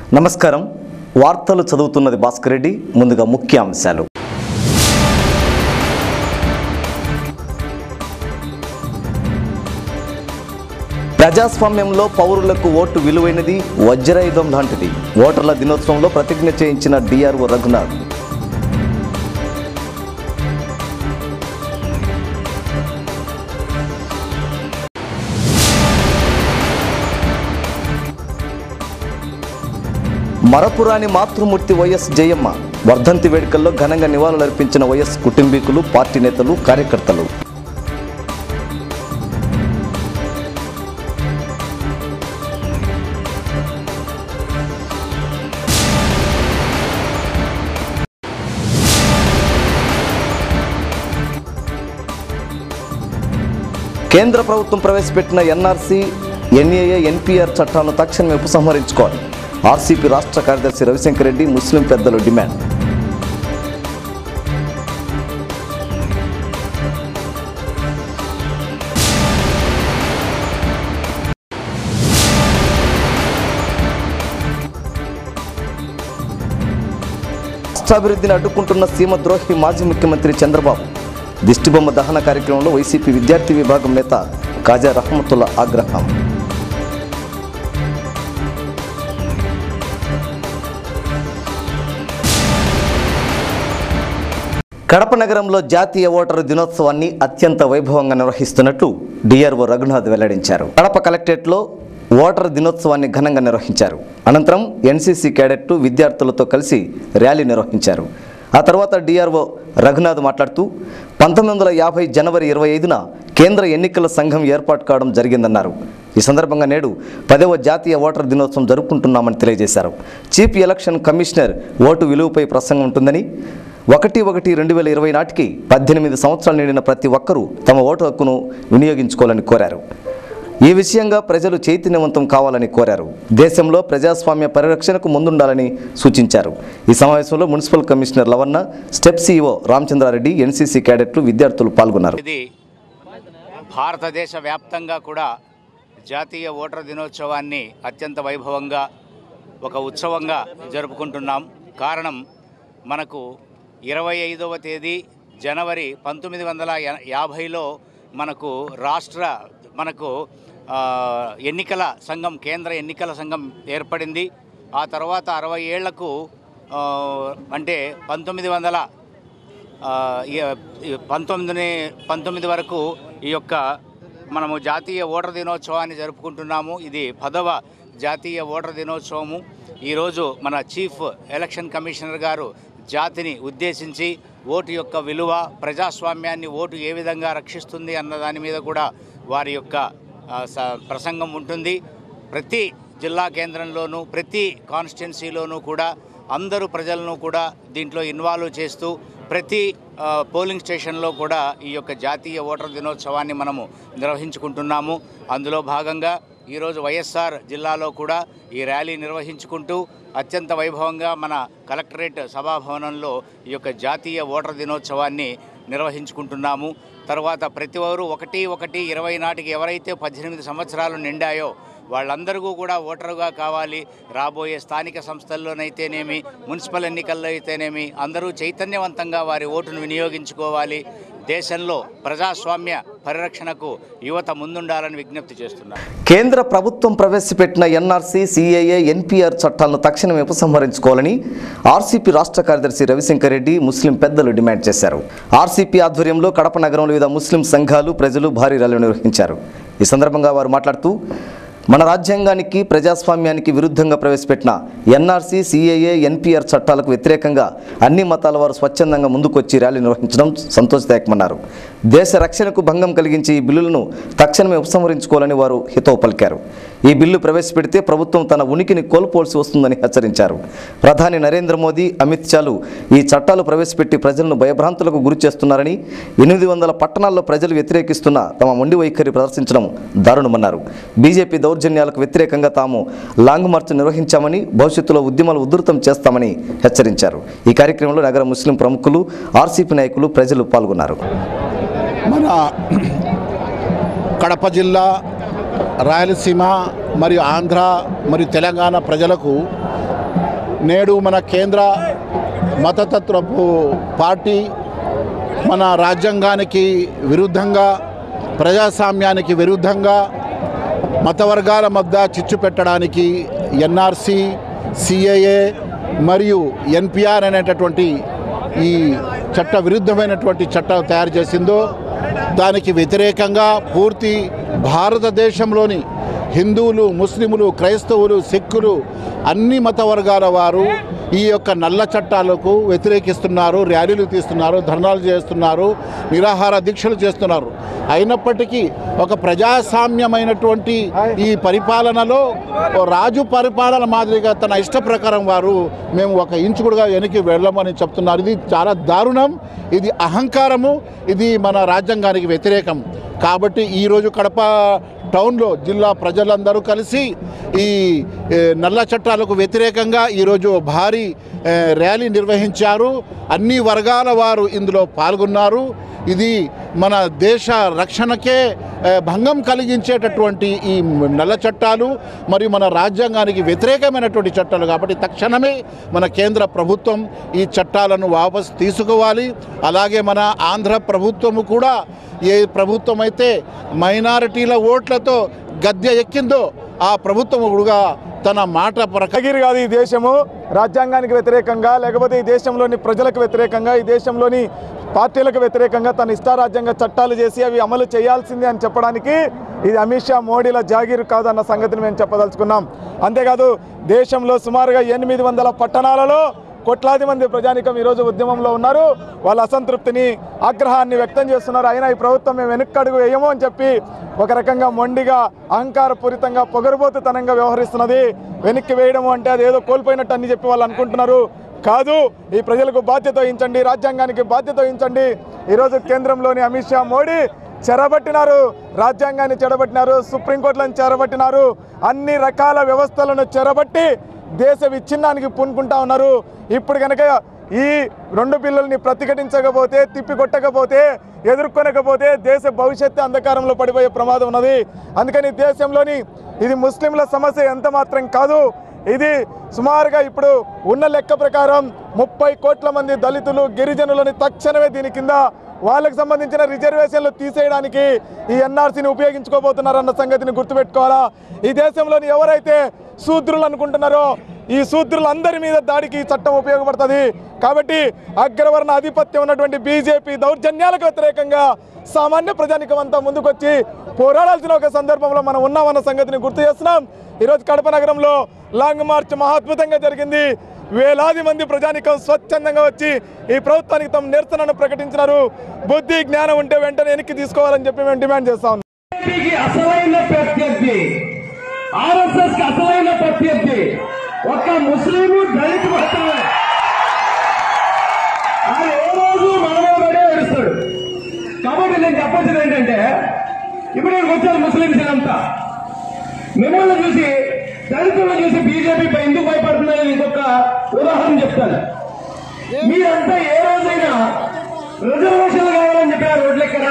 నమస్కారం వార్తలు చదువుతున్నది భాస్కర్ రెడ్డి ముందుగా ముఖ్య అంశాలు ప్రజాస్వామ్యంలో పౌరులకు ఓటు విలువైనది వజ్రాయుధం లాంటిది ఓటర్ల దినోత్సవంలో ప్రతిజ్ఞ చేయించిన డిఆర్ఓ రఘునాథ్ మరపురాని మాతృమూర్తి వైఎస్ జయమ్మ వర్ధంతి వేడుకల్లో ఘనంగా నివాళులర్పించిన వైఎస్ కుటుంబీకులు పార్టీ నేతలు కార్యకర్తలు కేంద్ర ప్రభుత్వం ప్రవేశపెట్టిన ఎన్ఆర్సీ ఎన్ఏఏ ఎన్పిఆర్ చట్టాలను తక్షణమే ఉపసంహరించుకోవాలి ఆర్సీపీ రాష్ట్ర కార్యదర్శి రవిశంకర్ రెడ్డి ముస్లిం పెద్దలు డిమాండ్ రాష్ట్రాభివృద్ధిని అడ్డుకుంటున్న సీమ ద్రోహి మాజీ ముఖ్యమంత్రి చంద్రబాబు దిష్టిబొమ్మ దహన కార్యక్రమంలో వైసీపీ విద్యార్థి విభాగం నేత కాజా రహమతుల్లా ఆగ్రహం కడప నగరంలో జాతీయ ఓటరు దినోత్సవాన్ని అత్యంత వైభవంగా నిర్వహిస్తున్నట్లు డిఆర్ఓ రఘునాథ్ వెల్లడించారు కడప కలెక్టరేట్లో ఓటరు దినోత్సవాన్ని ఘనంగా నిర్వహించారు అనంతరం ఎన్సీసీ క్యాడెట్ విద్యార్థులతో కలిసి ర్యాలీ నిర్వహించారు ఆ తర్వాత డిఆర్ఓ రఘునాథ్ మాట్లాడుతూ పంతొమ్మిది వందల యాభై జనవరి ఇరవై ఐదున కేంద్ర ఎన్నికల సంఘం ఏర్పాటు కావడం జరిగిందన్నారు ఈ సందర్భంగా నేడు పదవ జాతీయ ఓటర్ దినోత్సవం జరుపుకుంటున్నామని తెలియజేశారు చీఫ్ ఎలక్షన్ కమిషనర్ ఓటు విలువపై ప్రసంగం ఉంటుందని ఒకటి ఒకటి రెండు వేల ఇరవై నాటికి పద్దెనిమిది సంవత్సరాలు నిండిన ప్రతి ఒక్కరూ తమ ఓటు హక్కును వినియోగించుకోవాలని కోరారు ఈ విషయంగా ప్రజలు చైతన్యవంతం కావాలని కోరారు దేశంలో ప్రజాస్వామ్య పరిరక్షణకు ముందుండాలని సూచించారు ఈ సమావేశంలో municipal commissioner Lavanna step CEO Ramachandrareddy NCC క్యాడెట్లు విద్యార్థులు పాల్గొన్నారు ఇది భారతదేశ వ్యాప్తంగా కూడా జాతీయ ఓటర్ దినోత్సవాన్ని అత్యంత వైభవంగా ఒక ఉత్సవంగా జరుపుకుంటున్నాం కారణం మనకు ఇరవై ఐదవ తేదీ జనవరి పంతొమ్మిది వందల యా- యాభైలో మనకు రాష్ట్ర మనకు ఆ, ఎన్నికల సంఘం కేంద్ర ఎన్నికల సంఘం ఏర్పడింది ఆ తర్వాత అరవై ఏళ్లకు ఆ, అంటే పంతొమ్మిది వందల ఆ, ఈ- ఈ పంతొమ్మిది పంతొమ్మిది వరకు ఈ యొక్క మనము జాతీయ ఓటర్ దినోత్సవాన్ని జరుపుకుంటున్నాము ఇది పదవ జాతీయ ఓటర్ దినోత్సవము ఈరోజు మన చీఫ్ ఎలక్షన్ కమిషనర్ గారు జాతిని ఉద్దేశించి ఓటు యొక్క విలువ ప్రజాస్వామ్యాన్ని ఓటు ఏ విధంగా రక్షిస్తుంది అన్న దాని మీద కూడా వారి యొక్క ఆ, స- ప్రసంగం ఉంటుంది ప్రతి జిల్లా కేంద్రంలోనూ ప్రతి కాన్స్టిట్యున్సీలోనూ కూడా అందరూ ప్రజలను కూడా దీంట్లో ఇన్వాల్వ్ చేస్తూ ప్రతి ఆ, పోలింగ్ స్టేషన్లో కూడా ఈ యొక్క జాతీయ ఓటర్ దినోత్సవాన్ని మనము నిర్వహించుకుంటున్నాము అందులో భాగంగా ఈరోజు వైఎస్ఆర్ జిల్లాలో కూడా ఈ ర్యాలీ నిర్వహించుకుంటూ అత్యంత వైభవంగా మన కలెక్టరేట్ సభాభవనంలో ఈ యొక్క జాతీయ ఓటర్ దినోత్సవాన్ని నిర్వహించుకుంటున్నాము తర్వాత ప్రతి ఒక్కరు ఒకటి ఒకటి ఇరవై నాటికి ఎవరైతే పద్దెనిమిది సంవత్సరాలు నిండాయో వాళ్ళందరికీ కూడా ఓటరుగా కావాలి రాబోయే స్థానిక సంస్థల్లోనైతేనేమి మున్సిపల్ ఎన్నికల్లో అయితేనేమి అందరూ చైతన్యవంతంగా వారి ఓటును వినియోగించుకోవాలి దేశంలో ప్రజాస్వామ్య పరిరక్షణకు యువత ముందుండాలని విజ్ఞప్తి చేస్తున్నారు కేంద్ర ప్రభుత్వం ప్రవేశపెట్టిన ఎన్ఆర్సీ సిఏఏ ఎన్పిఆర్ చట్టాలను తక్షణమే ఉపసంహరించుకోవాలని ఆర్సీపీ రాష్ట్ర కార్యదర్శి రవిశంకర్ రెడ్డి ముస్లిం పెద్దలు డిమాండ్ చేశారు ఆర్సీపీ ఆధ్వర్యంలో కడప నగరంలో వివిధ ముస్లిం సంఘాలు ప్రజలు భారీ ర్యాలీ నిర్వహించారు ఈ సందర్భంగా వారు మాట్లాడుతూ మన రాజ్యాంగానికి ప్రజాస్వామ్యానికి విరుద్ధంగా ప్రవేశపెట్టిన ఎన్ఆర్సీ సిఏఏ ఎన్పిఆర్ చట్టాలకు వ్యతిరేకంగా అన్ని మతాల వారు స్వచ్ఛందంగా ముందుకొచ్చి ర్యాలీ నిర్వహించడం సంతోషదాయకమన్నారు దేశ రక్షణకు భంగం కలిగించే ఈ బిల్లులను తక్షణమే ఉపసంహరించుకోవాలని వారు హితవు పలికారు ఈ బిల్లు ప్రవేశపెడితే ప్రభుత్వం తన ఉనికిని కోల్పోవలసి వస్తుందని హెచ్చరించారు ప్రధాని నరేంద్ర మోదీ అమిత్ షాలు ఈ చట్టాలు ప్రవేశపెట్టి ప్రజలను భయభ్రాంతులకు గురి చేస్తున్నారని ఎనిమిది వందల పట్టణాల్లో ప్రజలు వ్యతిరేకిస్తున్న తమ మొండి వైఖరి ప్రదర్శించడం దారుణమన్నారు బీజేపీ దౌర్జన్యాలకు వ్యతిరేకంగా తాము లాంగ్ మార్చ్ నిర్వహించామని భవిష్యత్తులో ఉద్యమాలు ఉధృతం చేస్తామని హెచ్చరించారు ఈ కార్యక్రమంలో నగర ముస్లిం ప్రముఖులు ఆర్సీపీ నాయకులు ప్రజలు పాల్గొన్నారు మన కడప జిల్లా రాయలసీమ మరియు ఆంధ్ర మరియు తెలంగాణ ప్రజలకు నేడు మన కేంద్ర మతతత్వపు పార్టీ మన రాజ్యాంగానికి విరుద్ధంగా ప్రజాస్వామ్యానికి విరుద్ధంగా మత వర్గాల మధ్య చిచ్చు పెట్టడానికి ఎన్ఆర్సి సిఏఏ మరియు ఎన్పిఆర్ అనేటటువంటి ఈ చట్ట విరుద్ధమైనటువంటి చట్టం తయారు చేసిందో దానికి వ్యతిరేకంగా పూర్తి భారతదేశంలోని హిందువులు ముస్లిములు క్రైస్తవులు సిక్కులు అన్ని మత వర్గాల వారు ఈ యొక్క నల్ల చట్టాలకు వ్యతిరేకిస్తున్నారు ర్యాలీలు తీస్తున్నారు ధర్నాలు చేస్తున్నారు నిరాహార దీక్షలు చేస్తున్నారు అయినప్పటికీ ఒక ప్రజాస్వామ్యమైనటువంటి ఈ పరిపాలనలో ఓ రాజు పరిపాలన మాదిరిగా తన ఇష్ట ప్రకారం వారు మేము ఒక ఇంచు కూడా వెనక్కి వెళ్ళమని చెప్తున్నారు ఇది చాలా దారుణం ఇది అహంకారము ఇది మన రాజ్యాంగానికి వ్యతిరేకం కాబట్టి ఈరోజు కడప టౌన్లో జిల్లా ప్రజలందరూ కలిసి ఈ ఏ, నల్ల చట్టాలకు వ్యతిరేకంగా ఈరోజు భారీ ఏ, ర్యాలీ నిర్వహించారు అన్ని వర్గాల వారు ఇందులో పాల్గొన్నారు ఇది మన దేశ రక్షణకే ఏ, భంగం కలిగించేటటువంటి ఈ నల్ల చట్టాలు మరియు మన రాజ్యాంగానికి వ్యతిరేకమైనటువంటి చట్టాలు కాబట్టి తక్షణమే మన కేంద్ర ప్రభుత్వం ఈ చట్టాలను వాపసు తీసుకోవాలి అలాగే మన ఆంధ్ర ప్రభుత్వము కూడా ఏ ప్రభుత్వం అయితే మైనారిటీల ఓట్లతో గద్దె ఎక్కిందో ఆ ప్రభుత్వం కూడా తన మాట ప్రకారం కగిరి కాదు ఈ దేశము రాజ్యాంగానికి వ్యతిరేకంగా లేకపోతే ఈ దేశంలోని ప్రజలకు వ్యతిరేకంగా ఈ దేశంలోని పార్టీలకు వ్యతిరేకంగా తన ఇష్టారాజ్యంగా చట్టాలు చేసి అవి అమలు చేయాల్సిందే అని చెప్పడానికి ఇది అమిత్ షా మోడీల జాగీరు కాదు అన్న సంగతిని మేము చెప్పదలుచుకున్నాం అంతేకాదు దేశంలో సుమారుగా ఎనిమిది వందల పట్టణాలలో కోట్లాది మంది ప్రజానికం ఈరోజు ఉద్యమంలో ఉన్నారు వాళ్ళ అసంతృప్తిని ఆగ్రహాన్ని వ్యక్తం చేస్తున్నారు అయినా ఈ ప్రభుత్వం మేము వెనుక్కడుగు వేయము అని చెప్పి ఒక రకంగా మొండిగా అహంకారపూరితంగా పొగరుబోతుతనంగా వ్యవహరిస్తున్నది వెనక్కి వేయడము అంటే అది ఏదో కోల్పోయినట్టు అని చెప్పి వాళ్ళు అనుకుంటున్నారు కాదు ఈ ప్రజలకు బాధ్యత వహించండి రాజ్యాంగానికి బాధ్యత వహించండి ఈరోజు కేంద్రంలోని అమిత్ షా మోడీ చెరబట్టినారు రాజ్యాంగాన్ని చెరబట్టినారు సుప్రీంకోర్టులను చెరబట్టినారు అన్ని రకాల వ్యవస్థలను చెరబట్టి దేశ విచ్ఛిన్నానికి పూనుకుంటా ఉన్నారు ఇప్పుడు కనుక ఈ రెండు బిల్లుల్ని ప్రతిఘటించకపోతే తిప్పికొట్టకపోతే ఎదుర్కొనకపోతే దేశ భవిష్యత్తు అంధకారంలో పడిపోయే ప్రమాదం ఉన్నది అందుకని దేశంలోని ఇది ముస్లింల సమస్య ఎంత మాత్రం కాదు ఇది సుమారుగా ఇప్పుడు ఉన్న లెక్క ప్రకారం ముప్పై కోట్ల మంది దళితులు గిరిజనులని తక్షణమే దీని కింద వాళ్ళకి సంబంధించిన రిజర్వేషన్లు తీసేయడానికి ఈ ఎన్ఆర్సీని ఉపయోగించుకోబోతున్నారన్న సంగతిని గుర్తుపెట్టుకోవాలా ఈ దేశంలోని ఎవరైతే శూద్రులు అనుకుంటున్నారో ఈ శూద్రులందరి మీద దాడికి ఈ చట్టం ఉపయోగపడుతుంది కాబట్టి అగ్రవర్ణ ఆధిపత్యం ఉన్నటువంటి బీజేపీ దౌర్జన్యాలకు వ్యతిరేకంగా సామాన్య ప్రజానికం అంతా ముందుకొచ్చి పోరాడాల్సిన ఒక సందర్భంలో మనం ఉన్నామన్న సంగతిని గుర్తు చేస్తున్నాం ఈరోజు కడప నగరంలో లాంగ్ మార్చ్ మహాద్భుతంగా జరిగింది వేలాది మంది ప్రజానికం స్వచ్ఛందంగా వచ్చి ఈ ప్రభుత్వానికి తమ నిరసనను ప్రకటించినారు బుద్ధి జ్ఞానం ఉంటే వెంటనే వెనక్కి తీసుకోవాలని చెప్పి మేము డిమాండ్ చేస్తా ఉన్నాం బీజేపీకి అసలైన ప్రత్యర్థి ఆర్ఎస్ఎస్ కి అసలైన ప్రత్యర్థి ఒక్క ముస్లిము దళిత మాత్రమే ఆయన ఏ రోజు మానవుడే ఏడుస్తాడు కాబట్టి నేను చెప్పొచ్చేది ఏంటంటే ఇప్పుడు నేను వచ్చాను ముస్లింస్ అంతా మిమ్మల్ని చూసి దళితులను చూసి బీజేపీ పై ఎందుకు భయపడుతున్నారని ఇంకొక ఉదాహరణ చెప్తాను మీరంతా ఏ రోజైనా రిజర్వేషన్లు కావాలని చెప్పారు రోడ్లు ఎక్కడా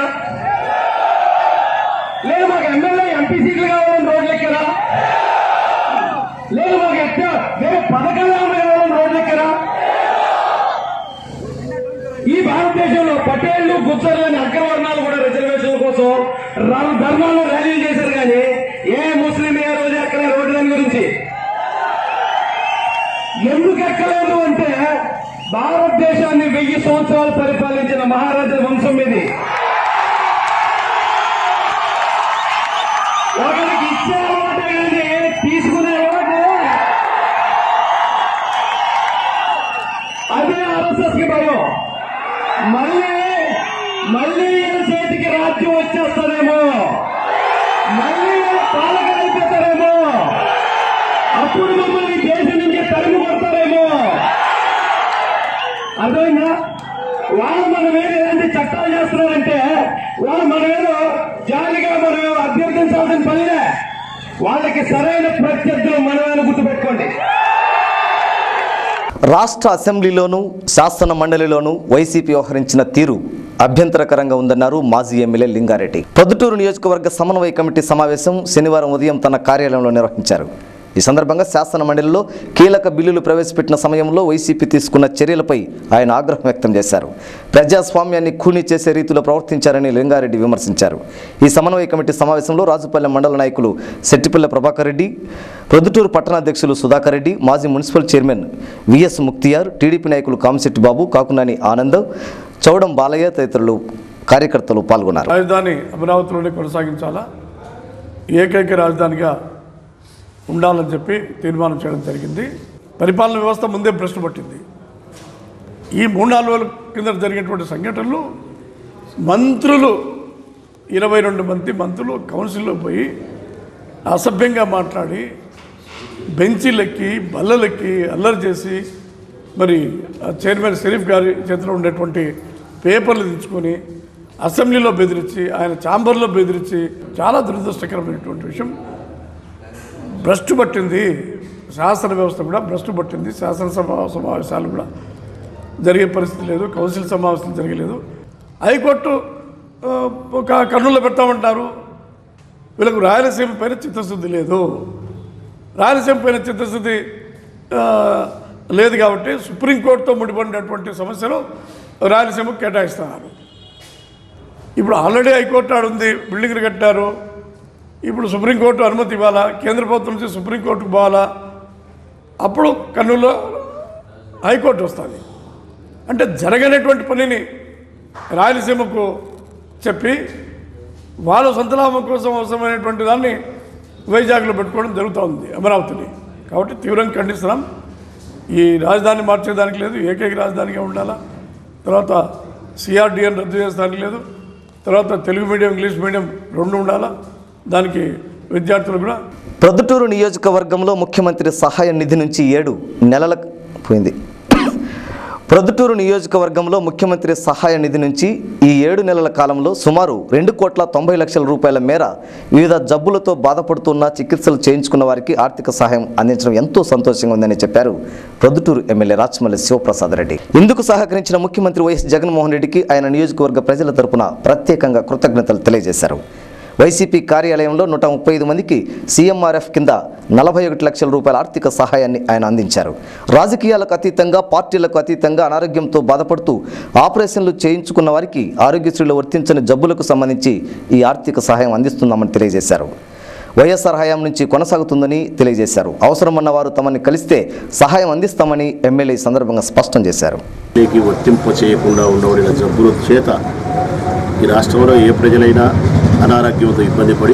లేదు మాకు ఎమ్మెల్యే ఎంపీ సీట్లు కావాలని రోడ్లు ఎక్కరా లేదు మాకు ఎక్క లేదు పథకాలు ఏమైనా కావాలని రోడ్లు ఎక్కరా ఈ భారతదేశంలో పటేళ్లు గుచ్చర్లు అని అగ్రవర్ణాలు కూడా రిజర్వేషన్ కోసం రా- ధర్నాలు ర్యాలీలు చేశారు కానీ ఏ ముస్లిం ఏ రోజు ఎక్కలే రోడ్ల గురించి ఎందుకు ఎక్కలేదు అంటే భారతదేశాన్ని వెయ్యి సంవత్సరాలు పరిపాలించిన మహారాజా వంశం ఇది ఒకరికి ఇచ్చే ఓటే కానీ తీసుకునే ఓటే అదే ఆర్ఎస్ఎస్ కి భయం మళ్ళీ మళ్ళీ వీళ్ళ చేతికి రాజ్యం వచ్చేస్తారేమో మళ్ళీ వీళ్ళ పాలకులు అయిపోతారేమో అప్పుడు మమ్మల్ని ఈ దేశం నుంచి తరిమి కొడతారేమో అర్థమైందా వాళ్ళు మన మీద ఎలాంటి చట్టాలు చేస్తున్నారంటే వాళ్ళు మన మీద జాలిగా మనం అభ్యర్థించాల్సిన పనిలే వాళ్ళకి సరైన ప్రత్యర్థులు మనమేనా గుర్తుపెట్టుకోండి రాష్ట్ర అసెంబ్లీలోనూ శాసన మండలిలోనూ వైసీపీ వ్యవహరించిన తీరు అభ్యంతరకరంగా ఉందన్నారు మాజీ ఎమ్మెల్యే లింగారెడ్డి పొద్దుటూరు నియోజకవర్గ సమన్వయ కమిటీ సమావేశం శనివారం ఉదయం తన కార్యాలయంలో నిర్వహించారు ఈ సందర్భంగా శాసన మండలిలో కీలక బిల్లులు ప్రవేశపెట్టిన సమయంలో వైసీపీ తీసుకున్న చర్యలపై ఆయన ఆగ్రహం వ్యక్తం చేశారు ప్రజాస్వామ్యాన్ని ఖూనీ చేసే రీతిలో ప్రవర్తించారని లింగారెడ్డి విమర్శించారు ఈ సమన్వయ కమిటీ సమావేశంలో రాజుపల్లె మండల నాయకులు సెట్టిపల్లె ప్రభాకర్ రెడ్డి ప్రొద్దుటూరు పట్టణాధ్యక్షులు సుధాకర్ రెడ్డి మాజీ municipal chairman V S Mukhtiyar TDP నాయకులు కామిశెట్టి బాబు కాకునాని ఆనంద్ చౌడం బాలయ్య తదితరులు కార్యకర్తలు పాల్గొన్నారు రాజధాని అమరావతిలోనే కొనసాగించాలా ఏకైక రాజధానిగా ఉండాలని చెప్పి తీర్మానం చేయడం జరిగింది పరిపాలన వ్యవస్థ ముందే ప్రశ్న పట్టింది ఈ మూడు నాలుగు రోజుల కింద జరిగినటువంటి సంఘటనలు మంత్రులు ఇరవై రెండు మంది మంత్రులు కౌన్సిల్లో పోయి అసభ్యంగా మాట్లాడి బెంచీలెక్కి బల్లలెక్కి అల్లరి చేసి మరి ఆ చైర్మన్ షరీఫ్ గారి చేతిలో ఉండేటువంటి పేపర్లు తెచ్చుకొని అసెంబ్లీలో బెదిరించి ఆయన ఛాంబర్లో బెదిరించి చాలా దురదృష్టకరమైనటువంటి విషయం భ్రష్టు పట్టింది శాసన వ్యవస్థ కూడా భ్రష్టు పట్టింది శాసనసభ సమావేశాలు కూడా జరిగే పరిస్థితి లేదు కౌన్సిల్ సమావేశాలు జరగలేదు హైకోర్టు ఆ, ఒక కర్నూలులో పెడతామంటారు వీళ్ళకు రాయలసీమ పైన చిత్తశుద్ధి లేదు రాయలసీమ పైన చిత్తశుద్ధి ఆ, లేదు కాబట్టి సుప్రీంకోర్టుతో ముడిపడినటువంటి సమస్యలు రాయలసీమకు కేటాయిస్తున్నారు ఇప్పుడు ఆల్రెడీ హైకోర్టు ఆడ ఉంది బిల్డింగ్లు కట్టారు ఇప్పుడు సుప్రీంకోర్టు అనుమతి ఇవ్వాలా కేంద్ర ప్రభుత్వం నుంచి సుప్రీంకోర్టుకు పోవాలా అప్పుడు కర్నూలులో హైకోర్టు వస్తుంది అంటే జరగనటువంటి పనిని రాయలసీమకు చెప్పి వాళ్ళ సొంత లాభం కోసం అవసరమైనటువంటి దాన్ని వైజాగ్లో పెట్టుకోవడం జరుగుతోంది అమరావతిని కాబట్టి తీవ్రంగా ఖండిస్తున్నాం ఈ రాజధాని మార్చేదానికి లేదు ఏకైక రాజధానిగా ఉండాలా తర్వాత సిఆర్డిఎన్ రద్దు చేసేదానికి లేదు తర్వాత తెలుగు మీడియం ఇంగ్లీష్ మీడియం రెండు ఉండాలా దానికి విద్యార్థులు కూడా ప్రొద్దుటూరు నియోజకవర్గంలో ముఖ్యమంత్రి సహాయ నిధి నుంచి ఏడు నెలల పోయింది ప్రొద్దుటూరు నియోజకవర్గంలో ముఖ్యమంత్రి సహాయ నిధి నుంచి ఈ ఏడు నెలల కాలంలో సుమారు రెండు కోట్ల తొంభై లక్షల రూపాయల మేర వివిధ జబ్బులతో బాధపడుతున్న చికిత్సలు చేయించుకున్న వారికి ఆర్థిక సహాయం అందించడం ఎంతో సంతోషంగా ఉందని చెప్పారు ప్రొద్దుటూరు ఎమ్మెల్యే రాచమల్లి శివప్రసాద్ రెడ్డి ఇందుకు సహకరించిన ముఖ్యమంత్రి వైఎస్ జగన్మోహన్ రెడ్డికి ఆయన నియోజకవర్గ ప్రజల తరపున ప్రత్యేకంగా కృతజ్ఞతలు తెలియజేశారు వైసీపీ కార్యాలయంలో నూట ముప్పై ఐదు మందికి సీఎంఆర్ఎఫ్ కింద నలభై ఒకటి లక్షల రూపాయల ఆర్థిక సహాయాన్ని ఆయన అందించారు రాజకీయాలకు అతీతంగా పార్టీలకు అతీతంగా అనారోగ్యంతో బాధపడుతూ ఆపరేషన్లు చేయించుకున్న వారికి ఆరోగ్యశ్రీలో వర్తించని జబ్బులకు సంబంధించి ఈ ఆర్థిక సహాయం అందిస్తున్నామని తెలియజేశారు వైఎస్ఆర్ హయాం నుంచి కొనసాగుతుందని తెలియజేశారు అవసరమన్న వారు తమని కలిస్తే సహాయం అందిస్తామని ఎమ్మెల్యే ఈ సందర్భంగా స్పష్టం చేశారు దీనికి వర్తింప చేయకుండా ఉండబడిన జబ్బుల చేత ఈ రాష్ట్రంలో ఏ ప్రజలైనా అనారోగ్యంతో ఇబ్బంది పడి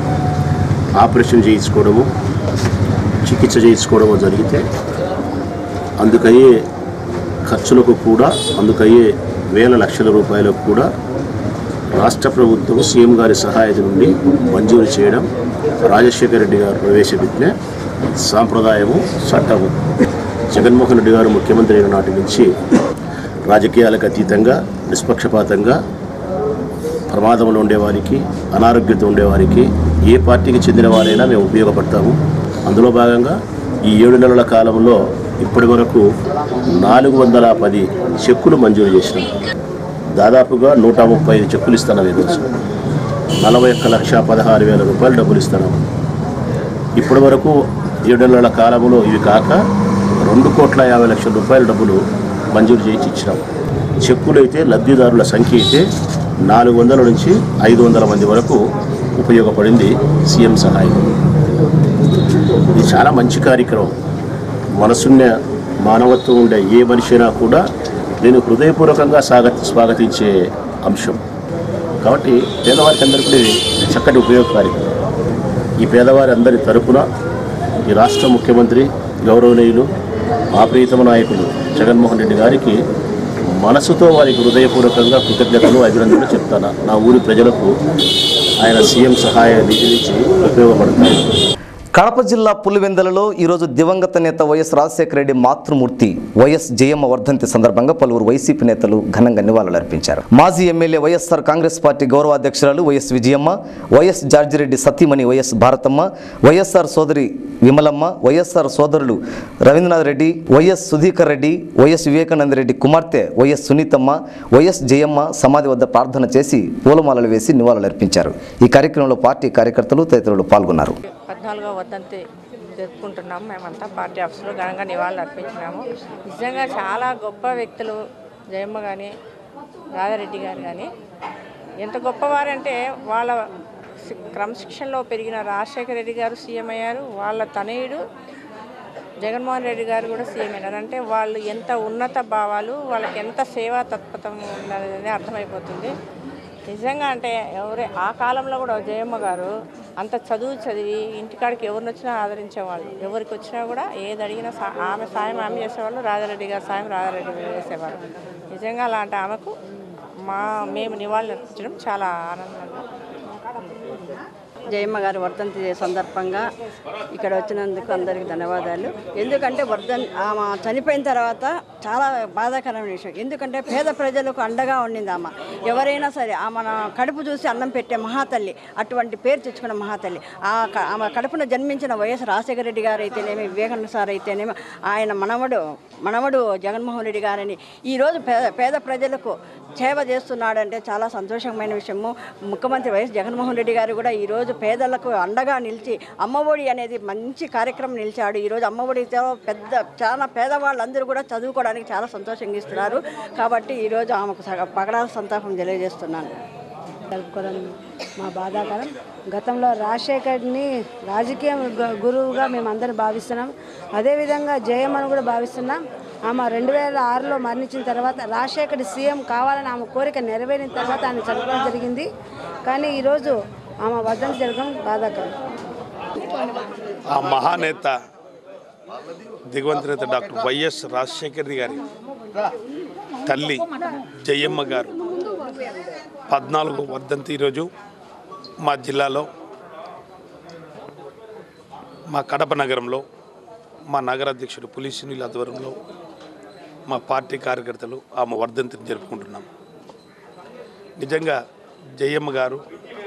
ఆపరేషన్ చేయించుకోవడము చికిత్స చేయించుకోవడము జరిగితే అందుకయ్యే ఖర్చులకు కూడా అందుకయ్యే వేల లక్షల రూపాయలకు కూడా రాష్ట్ర ప్రభుత్వం సీఎం గారి సహాయత నుండి మంజూరు చేయడం రాజశేఖర రెడ్డి గారు ప్రవేశపెట్టిన సాంప్రదాయము చట్టము జగన్మోహన్ రెడ్డి గారు ముఖ్యమంత్రి అయిన నాటి నుంచి రాజకీయాలకు అతీతంగా నిష్పక్షపాతంగా ప్రమాదంలో ఉండేవారికి అనారోగ్యంతో ఉండేవారికి ఏ పార్టీకి చెందిన వారైనా మేము ఉపయోగపడతాము అందులో భాగంగా ఈ ఏడు నెలల కాలంలో ఇప్పటి వరకు నాలుగు వందల పది చెక్కులు మంజూరు చేసినాం దాదాపుగా నూట ముప్పై ఐదు చెక్కులు ఇస్తున్నాం ఈరోజు నలభై ఒక్క లక్ష పదహారు వేల రూపాయలు డబ్బులు ఇస్తున్నాం ఇప్పటి వరకు ఏడు నెలల కాలంలో ఇవి కాక రెండు కోట్ల యాభై లక్షల రూపాయల డబ్బులు మంజూరు చేయించి ఇచ్చినాం చెక్కులు అయితే లబ్ధిదారుల సంఖ్య అయితే నాలుగు వందల నుంచి ఐదు వందల మంది వరకు ఉపయోగపడింది సీఎం సహాయం ఇది చాలా మంచి కార్యక్రమం మనసున్న మానవత్వం ఉండే ఏ మనిషి అయినా కూడా నేను హృదయపూర్వకంగా స్వాగ స్వాగతించే అంశం కాబట్టి పేదవారికి అందరికీ ఇది చక్కటి ఉపయోగకారి ఈ పేదవారి అందరి తరపున ఈ రాష్ట్ర ముఖ్యమంత్రి గౌరవనీయులు మా ప్రియతమ నాయకులు జగన్మోహన్ రెడ్డి గారికి మనసుతో వారికి హృదయపూర్వకంగా కృతజ్ఞతలు అభినందనలు చెప్తాను నా ఊరి ప్రజలకు ఆయన సీఎం సహాయ నిధి నుంచి ఉపయోగపడతాయి కడప జిల్లా పులివెందలలో ఈరోజు దివంగత నేత వైఎస్ రాజశేఖర రెడ్డి మాతృమూర్తి వైఎస్ జయమ్మ వర్ధంతి సందర్భంగా పలువురు వైసీపీ నేతలు ఘనంగా నివాళులర్పించారు మాజీ ఎమ్మెల్యే వైఎస్ఆర్ కాంగ్రెస్ పార్టీ గౌరవాధ్యక్షురాలు వైఎస్ విజయమ్మ వైఎస్ జార్జిరెడ్డి సతీమణి వైఎస్ భారతమ్మ వైఎస్ఆర్ సోదరి విమలమ్మ వైఎస్ఆర్ సోదరులు రవీంద్రనాథ్ రెడ్డి వైఎస్ సుధీకర్ రెడ్డి వైఎస్ వివేకానంద రెడ్డి కుమార్తె వైఎస్ సునీతమ్మ వైఎస్ జయమ్మ సమాధి వద్ద ప్రార్థన చేసి పూలమాలలు వేసి నివాళులర్పించారు ఈ కార్యక్రమంలో పార్టీ కార్యకర్తలు తదితరులు పాల్గొన్నారు పద్నాలుగవ వర్ధంతి జరుపుకుంటున్నాము మేమంతా పార్టీ ఆఫీస్లో ఘనంగా నివాళులు అర్పించినాము నిజంగా చాలా గొప్ప వ్యక్తులు జయమ్మ కానీ రాధారెడ్డి గారు కానీ ఎంత గొప్పవారంటే వాళ్ళ శి- క్రమశిక్షణలో పెరిగిన రాజశేఖర రెడ్డి గారు సీఎం అయ్యారు వాళ్ళ తనయుడు జగన్మోహన్ రెడ్డి గారు కూడా సీఎం అయినారు అంటే వాళ్ళు ఎంత ఉన్నత భావాలు వాళ్ళకి ఎంత సేవా తత్పతం ఉన్నదని అర్థమైపోతుంది నిజంగా అంటే ఎవరే ఆ కాలంలో కూడా జయమ్మ గారు అంత చదువు చదివి ఇంటికాడికి ఎవరిని వచ్చినా ఆదరించేవాళ్ళు ఎవరికి వచ్చినా కూడా ఏది అడిగినా సా- ఆమె సాయం ఆమె చేసేవాళ్ళు రాజారెడ్డి గారు సాయం రాజారెడ్డి గారు చేసేవాళ్ళు నిజంగా అలాంటి ఆమెకు మా మేము నివాళులు అర్పించడం చాలా ఆనందంగా జయమ్మ గారి వర్ధంతి సందర్భంగా ఇక్కడ వచ్చినందుకు అందరికీ ధన్యవాదాలు ఎందుకంటే వర్ధన్ ఆమె చనిపోయిన తర్వాత చాలా బాధాకరమైన విషయం ఎందుకంటే పేద ప్రజలకు అండగా ఉండింది ఆమె ఎవరైనా సరే ఆమె నా కడుపు చూసి అన్నం పెట్టే మహాతల్లి అటువంటి పేరు తెచ్చుకున్న మహాతల్లి ఆ క- ఆమె కడుపున జన్మించిన వైఎస్ రాజశేఖర రెడ్డి గారు అయితేనేమి వివేకానంద సార్ అయితేనేమి ఆయన మనవడు మనవడు జగన్మోహన్ రెడ్డి గారని ఈరోజు పేద పేద ప్రజలకు సేవ చేస్తున్నాడంటే చాలా సంతోషమైన విషయము ముఖ్యమంత్రి వైఎస్ జగన్మోహన్ రెడ్డి గారు కూడా ఈరోజు పేదలకు అండగా నిలిచి అమ్మఒడి అనేది మంచి కార్యక్రమం నిలిచాడు ఈరోజు అమ్మఒడితో పెద్ద చాలా పేదవాళ్ళందరూ కూడా చదువుకోవడానికి చాలా సంతోషంగా ఇస్తున్నారు కాబట్టి ఈరోజు ఆమెకు సగ- పగడాల సంతాపం తెలియజేస్తున్నాను జరుపుకోవడం మా బాధాకరం గతంలో రాజశేఖర్ని రాజకీయ గు- గురువుగా మేము అందరం భావిస్తున్నాం అదేవిధంగా జయమ్మను కూడా భావిస్తున్నాం ఆమె రెండు వేల ఆరులో మరణించిన తర్వాత రాజశేఖర్ సీఎం కావాలని ఆమె కోరిక నెరవేరిన తర్వాత ఆయన చనిపోవడం జరిగింది కానీ ఈరోజు ఆమె వర్ధంతి జరగడం బాధాకరం ఆ మహానేత దిగవంత నేత డాక్టర్ వైఎస్ రాజశేఖర్ గారి తల్లి జయమ్మ గారు పద్నాలుగు వర్ధంతి ఈరోజు మా జిల్లాలో మా కడప నగరంలో మా నగర అధ్యక్షుడు పులిస్ సునీల్ ఆధ్వర్యంలో మా పార్టీ కార్యకర్తలు ఆమె వర్ధంతిని జరుపుకుంటున్నాం నిజంగా జయమ్మ గారు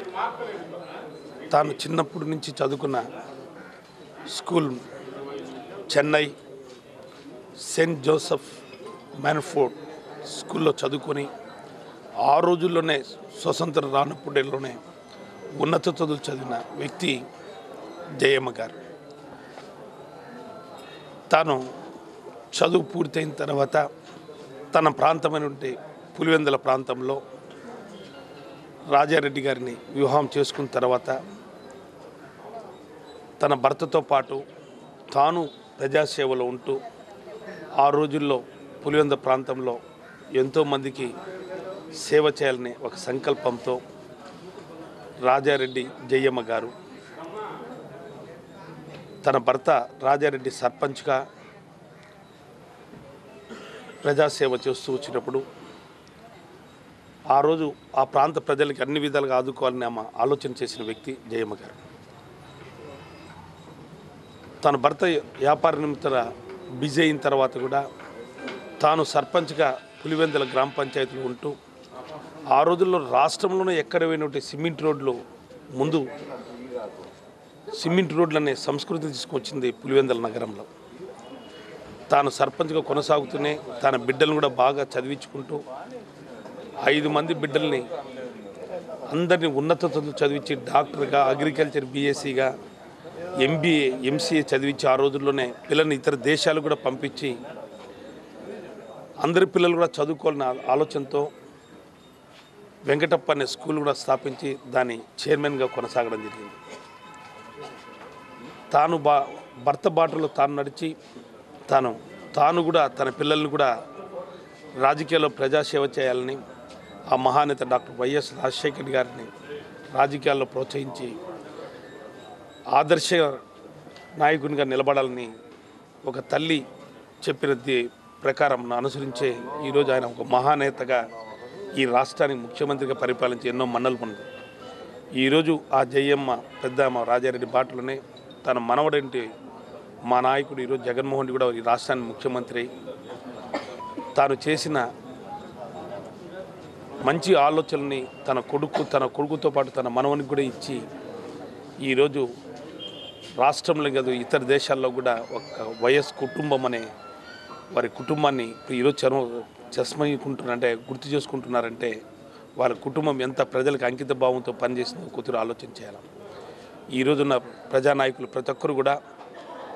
తాను చిన్నప్పటి నుంచి చదువుకున్న school Chennai Saint Joseph Manford స్కూల్లో చదువుకొని ఆ రోజుల్లోనే స్వతంత్ర రానప్పుడేలోనే ఉన్నత చదువులు చదివిన వ్యక్తి జయమ్మ గారు తాను చదువు పూర్తయిన తర్వాత తన ప్రాంతమైనటువంటి పులివెందుల ప్రాంతంలో రాజారెడ్డి గారిని వివాహం చేసుకున్న తర్వాత తన భర్తతో పాటు తాను ప్రజాసేవలో ఉంటూ ఆ రోజుల్లో పులివెంద ప్రాంతంలో ఎంతోమందికి సేవ చేయాలనే ఒక సంకల్పంతో రాజారెడ్డి జయమ్మ గారు తన భర్త రాజారెడ్డి సర్పంచ్గా ప్రజాసేవ చేస్తూ వచ్చినప్పుడు ఆ రోజు ఆ ప్రాంత ప్రజలకి అన్ని విధాలుగా ఆదుకోవాలని ఆమె ఆలోచన చేసిన వ్యక్తి జయమ్మ గారు తన భర్త వ్యాపార నిమిత్తన బిజీ అయిన తర్వాత కూడా తాను సర్పంచ్గా పులివెందుల గ్రామ పంచాయతీలో ఉంటూ ఆ రోజుల్లో రాష్ట్రంలోనే ఎక్కడ పోయినటువంటి సిమెంట్ రోడ్లు ముందు సిమెంట్ రోడ్లు అనే సంస్కృతి తీసుకొచ్చింది పులివెందుల నగరంలో తాను సర్పంచ్గా కొనసాగుతూనే తన బిడ్డలను కూడా బాగా చదివించుకుంటూ ఐదు మంది బిడ్డల్ని అందరినీ ఉన్నత చదువు చదివించి డాక్టర్గా అగ్రికల్చర్ బీఎస్సీగా ఎంబీఏ ఎంసీఏ చదివించి ఆ రోజుల్లోనే పిల్లల్ని ఇతర దేశాలు కూడా పంపించి అందరి పిల్లలు కూడా చదువుకోవాలన్న ఆలోచనతో వెంకటప్ప అనే స్కూల్ కూడా స్థాపించి దాని చైర్మన్గా కొనసాగడం జరిగింది తాను బా భర్త బాటలో తాను నడిచి తాను తాను కూడా తన పిల్లల్ని కూడా రాజకీయాల్లో ప్రజాసేవ చేయాలని ఆ మహానేత డాక్టర్ వైఎస్ రాజశేఖర్ గారిని రాజకీయాల్లో ప్రోత్సహించి ఆదర్శ నాయకునిగా నిలబడాలని ఒక తల్లి చెప్పినది ప్రకారం అనుసరించే ఈరోజు ఆయన ఒక మహానేతగా ఈ రాష్ట్రానికి ముఖ్యమంత్రిగా పరిపాలించి ఎన్నో మన్నలు పొంది ఈరోజు ఆ జయమ్మ పెద్దమ్మ రాజారెడ్డి బాటలోనే తన మనవడేంటి మా నాయకుడు ఈరోజు జగన్మోహన్ రెడ్డి కూడా ఈ రాష్ట్రానికి ముఖ్యమంత్రి తాను చేసిన మంచి ఆలోచనని తన కొడుకు తన కొడుకుతో పాటు తన మనవనికి కూడా ఇచ్చి ఈరోజు రాష్ట్రంలో కాదు ఇతర దేశాల్లో కూడా ఒక వైఎస్ కుటుంబం అనే వారి కుటుంబాన్ని ఇప్పుడు ఈరోజు చర్మ చస్మయ్యుకుంటున్నారంటే గుర్తు చేసుకుంటున్నారంటే వాళ్ళ కుటుంబం ఎంత ప్రజలకు అంకిత భావంతో పనిచేసిందో కూతురు ఆలోచన చేయాలి ఈరోజున్న ప్రజానాయకులు ప్రతి ఒక్కరు కూడా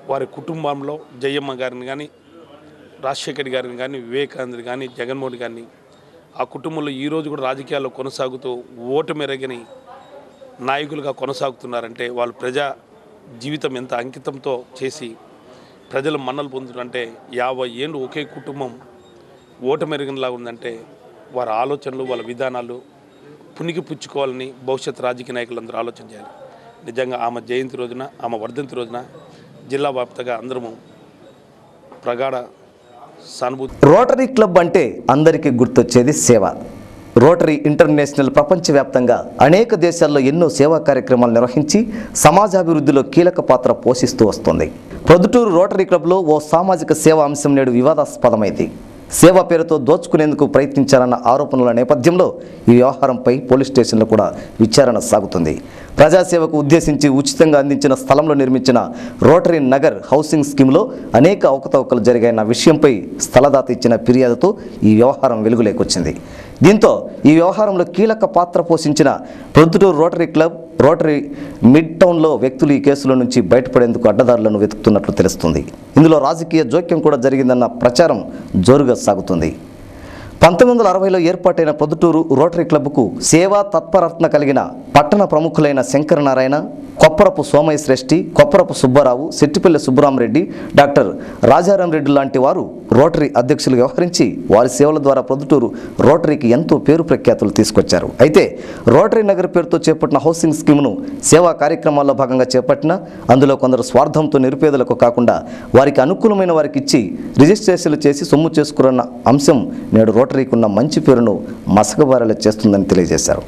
వారి కుటుంబంలో జయమ్మ గారిని కానీ రాజశేఖర్ గారిని కానీ వివేకానందని కానీ జగన్మోహన్ గారిని ఆ కుటుంబంలో ఈరోజు కూడా రాజకీయాల్లో కొనసాగుతూ ఓటు మెరగని నాయకులుగా కొనసాగుతున్నారంటే వాళ్ళు ప్రజా జీవితం ఎంత అంకితంతో చేసి ప్రజలు మన్నలు పొందుతుంటే యాభై ఏళ్ళు ఒకే కుటుంబం ఓటు మెరుగనిలా ఉందంటే వారి ఆలోచనలు వాళ్ళ విధానాలు పునికి పుచ్చుకోవాలని భవిష్యత్ రాజకీయ నాయకులందరూ ఆలోచన చేయాలి నిజంగా ఆమె జయంతి రోజున ఆమె వర్ధంతి రోజున జిల్లా వ్యాప్తంగా అందరము ప్రగాఢ సానుభూతి రోటరీ క్లబ్ అంటే అందరికీ గుర్తొచ్చేది సేవ రోటరీ ఇంటర్నేషనల్ ప్రపంచవ్యాప్తంగా అనేక దేశాల్లో ఎన్నో సేవా కార్యక్రమాలు నిర్వహించి సమాజాభివృద్ధిలో కీలక పాత్ర పోషిస్తూ వస్తుంది ప్రొద్దుటూరు రోటరీ క్లబ్లో ఓ సామాజిక సేవా అంశం నేడు వివాదాస్పదమైంది సేవ పేరుతో దోచుకునేందుకు ప్రయత్నించారన్న ఆరోపణల నేపథ్యంలో ఈ వ్యవహారంపై పోలీస్ స్టేషన్లో కూడా విచారణ సాగుతుంది ప్రజాసేవకు ఉద్దేశించి ఉచితంగా అందించిన స్థలంలో నిర్మించిన రోటరీ నగర్ హౌసింగ్ స్కీమ్లో అనేక అవకతవకలు జరిగాయన్న విషయంపై స్థలదాత ఇచ్చిన ఫిర్యాదుతో ఈ వ్యవహారం వెలుగులేకొచ్చింది దీంతో ఈ వ్యవహారంలో కీలక పాత్ర పోషించిన Proddatur Rotary club Rotary mid టౌన్లో వ్యక్తులు ఈ కేసుల నుంచి బయటపడేందుకు అడ్డదారులను వెతుకుతున్నట్లు తెలుస్తుంది ఇందులో రాజకీయ జోక్యం కూడా జరిగిందన్న ప్రచారం జోరుగా సాగుతుంది పంతొమ్మిది వందల అరవైలో ఏర్పాటైన పొద్దుటూరు రోటరీ క్లబ్కు సేవా తత్పరత్న కలిగిన పట్టణ ప్రముఖులైన శంకరనారాయణ కొప్పరపు సోమయ్య శ్రేష్ఠి కొప్పరపు సుబ్బారావు సెట్టిపల్లి సుబ్బరామరెడ్డి డాక్టర్ రాజారాం రెడ్డి లాంటి వారు రోటరీ అధ్యక్షులు వ్యవహరించి వారి సేవల ద్వారా పొద్దుటూరు రోటరీకి ఎంతో పేరు ప్రఖ్యాతులు తీసుకొచ్చారు అయితే రోటరీ నగర్ పేరుతో చేపట్టిన హౌసింగ్ స్కీమ్ను సేవా కార్యక్రమాల్లో భాగంగా చేపట్టిన అందులో కొందరు స్వార్థంతో నిరుపేదలకు కాకుండా వారికి అనుకూలమైన వారికి ఇచ్చి రిజిస్ట్రేషన్లు చేసి సొమ్ము చేసుకురన్న అంశం నేడు రోటరీకి ఉన్న మంచి పేరును మసకబారేలా చేస్తుందని తెలియజేశారు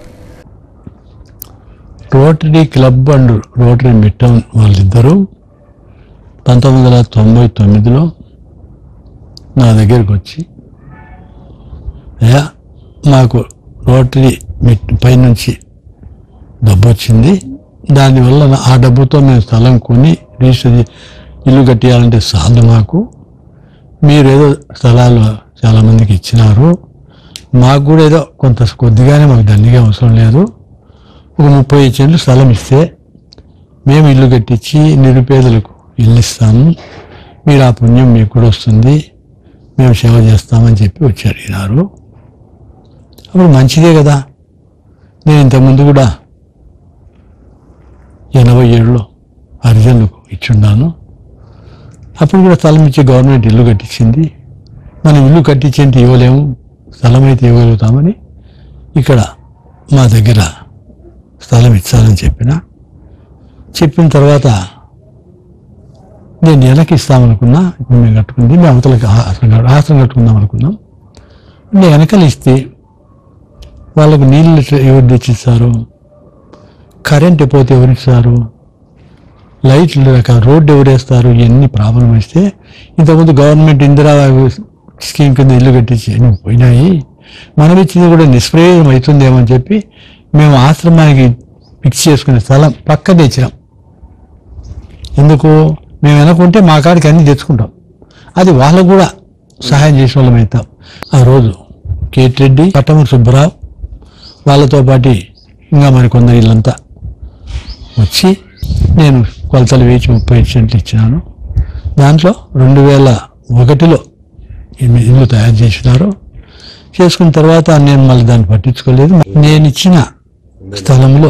Rotary club and Rotary midtown వాళ్ళిద్దరూ పంతొమ్మిది వందల తొంభై తొమ్మిదిలో నా దగ్గరికి వచ్చి అయ్యా మాకు రోటరీ మిట్ పైనుంచి డబ్బు వచ్చింది దానివల్ల నా- ఆ డబ్బుతో మేము స్థలం కొని రిజిస్టర్ చే- ఇల్లు కట్టేయాలంటే చాలు మాకు మీరు ఏదో స్థలాలు చాలామందికి ఇచ్చినారు మాకు కూడా ఏదో కొంత కొద్దిగానే మాకు దండిగా అవసరం లేదు ఒక ముప్పై సెంట్లు స్థలం ఇస్తే మేము ఇల్లు కట్టించి నిరుపేదలకు ఇల్లు ఇస్తాము మీరు ఆ పుణ్యం మీకు కూడా వస్తుంది మేము సేవ చేస్తామని చెప్పి వచ్చి అడిగినారు అప్పుడు మంచిదే కదా నేను ఇంతకుముందు కూడా ఎనభై ఏడులో హరిజనులకు ఇచ్చున్నాను అప్పుడు కూడా స్థలం ఇచ్చి గవర్నమెంట్ ఇల్లు కట్టించింది మనం ఇల్లు కట్టించేంటి ఇవ్వలేము స్థలం అయితే ఇవ్వగలుగుతామని ఇక్కడ మా దగ్గర స్థలం ఇచ్చాలని చెప్పిన చెప్పిన తర్వాత నేను వెనక్కి ఇస్తామనుకున్నా ఇప్పుడు మేము కట్టుకుంది మేము అవతలకి ఆసనం కట్టు- ఆసనం కట్టుకుందాం అనుకున్నాం నేను వెనకలు ఇస్తే వాళ్ళకు నీళ్ళు ఎట్లా- ఎవరు తెచ్చిస్తారు కరెంట్ పోతే ఎవరు ఇస్తారు లైట్లు లేక రోడ్డు ఎవరేస్తారు ఇవన్నీ ప్రాబ్లం వస్తే ఇంతకుముందు గవర్నమెంట్ ఇందిరా స్కీమ్ కింద ఇల్లు కట్టించి అన్ని పోయినాయి మనం ఇచ్చింది కూడా నిష్ప్రయోజనం అవుతుందేమో అని చెప్పి మేము ఆశ్రమానికి ఫిక్స్ చేసుకునే స్థలం పక్క తెచ్చినాం ఎందుకు మేము వెనకుంటే మా కాడికి అన్ని తెచ్చుకుంటాం అది వాళ్ళకు కూడా సహాయం చేసే వాళ్ళం అవుతాం ఆ రోజు కేట్ రెడ్డి కట్టమూరి సుబ్బరావు వాళ్ళతో పాటు ఇంకా మరి కొందరు వీళ్ళంతా వచ్చి నేను కొలతలు వేసి ముప్పై సెంట్లు ఇచ్చినాను దాంట్లో రెండు వేల ఒకటిలో ఇల్లు ఇల్లు తయారు చేసినారు చేసుకున్న తర్వాత నేను మళ్ళీ దాన్ని పట్టించుకోలేదు నేను ఇచ్చిన స్థలంలో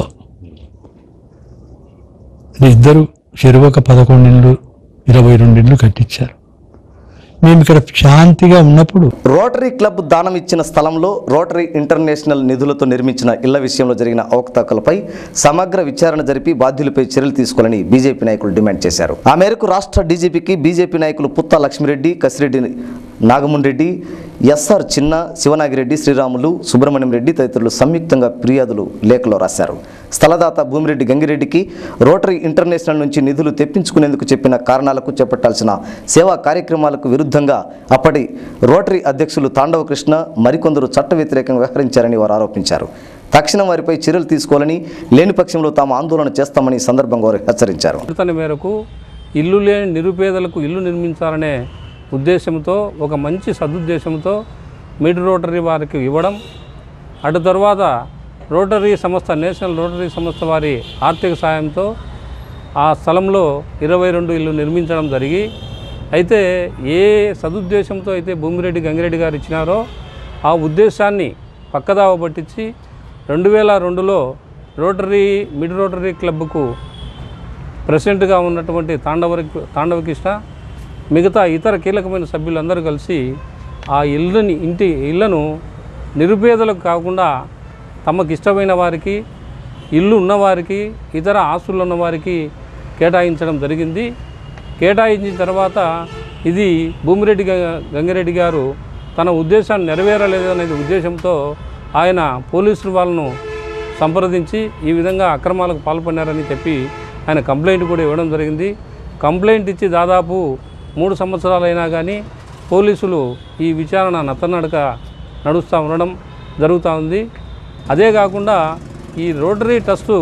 ఇద్దరు చెరువక పదకొండు ఇళ్ళు ఇరవై రెండు ఇళ్ళు కట్టించారు మేము ఇక్కడ శాంతిగా ఉన్నప్పుడు రోటరీ క్లబ్ దానం ఇచ్చిన స్థలంలో రోటరీ ఇంటర్నేషనల్ నిధులతో నిర్మించిన ఇళ్ల విషయంలో జరిగిన అవకతవకలపై సమగ్ర విచారణ జరిపి బాధ్యులపై చర్యలు తీసుకోవాలని బీజేపీ నాయకులు డిమాండ్ చేశారు ఆ మేరకు రాష్ట్ర డీజీపీకి బీజేపీ నాయకులు పుత్తా లక్ష్మిరెడ్డి కసిరెడ్డి నాగమోహన్ రెడ్డి ఎస్ఆర్ చిన్న శివనాగిరెడ్డి శ్రీరాములు సుబ్రహ్మణ్యం రెడ్డి తదితరులు సంయుక్తంగా ఫిర్యాదులు లేఖలో రాశారు స్థలదాత భూమిరెడ్డి గంగిరెడ్డికి రోటరీ ఇంటర్నేషనల్ నుంచి నిధులు తెప్పించుకునేందుకు చెప్పిన కారణాలకు చేపట్టాల్సిన సేవా కార్యక్రమాలకు విరుద్ధంగా అప్పటి రోటరీ అధ్యక్షులు తాండవ కృష్ణ మరికొందరు చట్ట వ్యతిరేకంగా వ్యవహరించారని వారు ఆరోపించారు తక్షణం వారిపై చర్యలు తీసుకోవాలని లేని పక్షంలో తాము ఆందోళన చేస్తామని ఈ సందర్భంగా వారు హెచ్చరించారు తన మేరకు ఇల్లు లేని నిరుపేదలకు ఇల్లు నిర్మించాలనే ఉద్దేశంతో ఒక మంచి సదుద్దేశంతో మిడ్ రోటరీ వారికి ఇవ్వడం అటు తర్వాత రోటరీ సంస్థ నేషనల్ రోటరీ సంస్థ వారి ఆర్థిక సాయంతో ఆ స్థలంలో ఇరవై రెండు ఇల్లు నిర్మించడం జరిగి అయితే ఏ సదుద్దేశంతో అయితే భూమిరెడ్డి గంగిరెడ్డి గారు ఇచ్చినారో ఆ ఉద్దేశాన్ని పక్కదావ పట్టించి రెండు వేల రెండులో రోటరీ మిడ్ రోటరీ క్లబ్కు ప్రెసిడెంట్గా ఉన్నటువంటి తాండవ తాండవకృష్ణ మిగతా ఇతర కీలకమైన సభ్యులందరూ కలిసి ఆ ఇల్లుని ఇంటి ఇళ్లను నిరుపేదలకు కాకుండా తమకు ఇష్టమైన వారికి ఇల్లు ఉన్నవారికి ఇతర ఆస్తులు ఉన్నవారికి కేటాయించడం జరిగింది కేటాయించిన తర్వాత ఇది భూమిరెడ్డి గ- గంగిరెడ్డి గారు తన ఉద్దేశాన్ని నెరవేరలేదనే ఉద్దేశంతో ఆయన పోలీసులు వాళ్ళను సంప్రదించి ఈ విధంగా అక్రమాలకు పాల్పడినారని చెప్పి ఆయన కంప్లైంట్ కూడా ఇవ్వడం జరిగింది కంప్లైంట్ ఇచ్చి దాదాపు మూడు సంవత్సరాలైనా కానీ పోలీసులు ఈ విచారణ నత్తనడక నడుస్తూ ఉండడం జరుగుతూ ఉంది అదే కాకుండా ఈ రోటరీ ట్రస్టు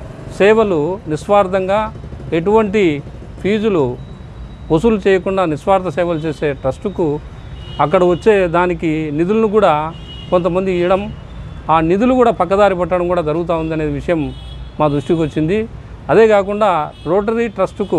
సేవలు నిస్వార్థంగా ఎటువంటి ఫీజులు వసూలు చేయకుండా నిస్వార్థ సేవలు చేసే ట్రస్టుకు అక్కడ వచ్చే దానికి నిధులను కూడా కొంతమంది ఇవ్వడం ఆ నిధులు కూడా పక్కదారి పట్టడం కూడా జరుగుతూ ఉంది అనే విషయం మా దృష్టికి వచ్చింది అదే కాకుండా రోటరీ ట్రస్టుకు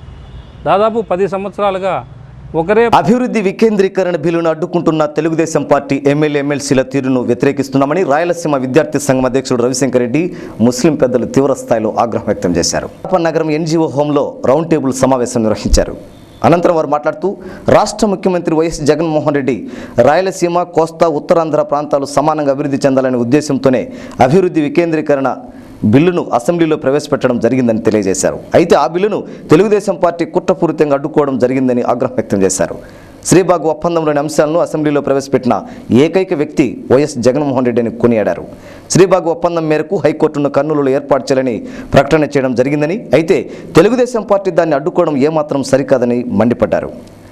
దాదాపు పది సంవత్సరాలుగా ఒకరే అభివృద్ధి వికేంద్రీకరణ బిల్లును అడ్డుకుంటున్న తెలుగుదేశం పార్టీ ఎమ్మెల్యే ఎమ్మెల్సీల తీరును వ్యతిరేకిస్తున్నామని రాయలసీమ విద్యార్థి సంఘం అధ్యక్షుడు రవిశంకర్ రెడ్డి ముస్లిం పెద్దలు తీవ్ర స్థాయిలో ఆగ్రహం వ్యక్తం చేశారు కడప నగరం ఎన్జీఓ హోంలో రౌండ్ టేబుల్ సమావేశం నిర్వహించారు అనంతరం వారు మాట్లాడుతూ రాష్ట్ర ముఖ్యమంత్రి వైఎస్ జగన్మోహన్ రెడ్డి రాయలసీమ కోస్తా ఉత్తరాంధ్ర ప్రాంతాలు సమానంగా అభివృద్ధి చెందాలనే ఉద్దేశంతోనే అభివృద్ధి వికేంద్రీకరణ బిల్లును అసెంబ్లీలో ప్రవేశపెట్టడం జరిగిందని తెలియజేశారు అయితే ఆ బిల్లును తెలుగుదేశం పార్టీ కుట్రపూరితంగా అడ్డుకోవడం జరిగిందని ఆగ్రహం వ్యక్తం చేశారు శ్రీబాగ్ ఒప్పందంలోని అంశాలను అసెంబ్లీలో ప్రవేశపెట్టిన ఏకైక వ్యక్తి వైఎస్ జగన్మోహన్ రెడ్డిని కొనియాడారు శ్రీబాగ్ ఒప్పందం మేరకు హైకోర్టును కర్నూలులో ఏర్పాటు చేయాలని ప్రకటన చేయడం జరిగిందని అయితే తెలుగుదేశం పార్టీ దాన్ని అడ్డుకోవడం ఏమాత్రం సరికాదని మండిపడ్డారు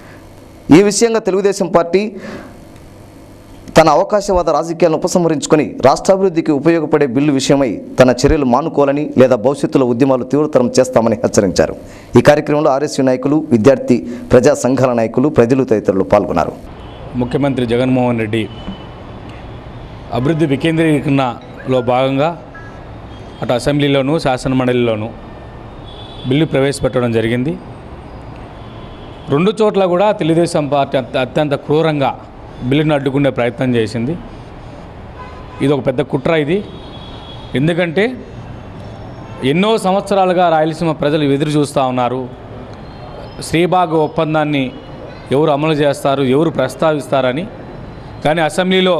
ఈ విషయంగా తెలుగుదేశం పార్టీ తన అవకాశవాద రాజకీయాలను ఉపసంహరించుకొని రాష్ట్రాభివృద్ధికి ఉపయోగపడే బిల్లు విషయమై తన చర్యలు మానుకోవాలని లేదా భవిష్యత్తులో ఉద్యమాలు తీవ్రతరం చేస్తామని హెచ్చరించారు ఈ కార్యక్రమంలో ఆర్ఎస్యు నాయకులు విద్యార్థి ప్రజా సంఘాల నాయకులు ప్రజలు తదితరులు పాల్గొన్నారు ముఖ్యమంత్రి జగన్మోహన్ రెడ్డి అభివృద్ధి వికేంద్రీకరణలో భాగంగా అటు అసెంబ్లీలోనూ శాసనమండలిలోనూ బిల్లు ప్రవేశపెట్టడం జరిగింది రెండు చోట్ల కూడా తెలుగుదేశం పార్టీ అత్య- అత్యంత క్రూరంగా బిల్లును అడ్డుకునే ప్రయత్నం చేసింది ఇది ఒక పెద్ద కుట్ర ఇది ఎందుకంటే ఎన్నో సంవత్సరాలుగా రాయలసీమ ప్రజలు ఎదురు చూస్తూ ఉన్నారు శ్రీబాగ్ ఒప్పందాన్ని ఎవరు అమలు చేస్తారు ఎవరు ప్రస్తావిస్తారని కానీ అసెంబ్లీలో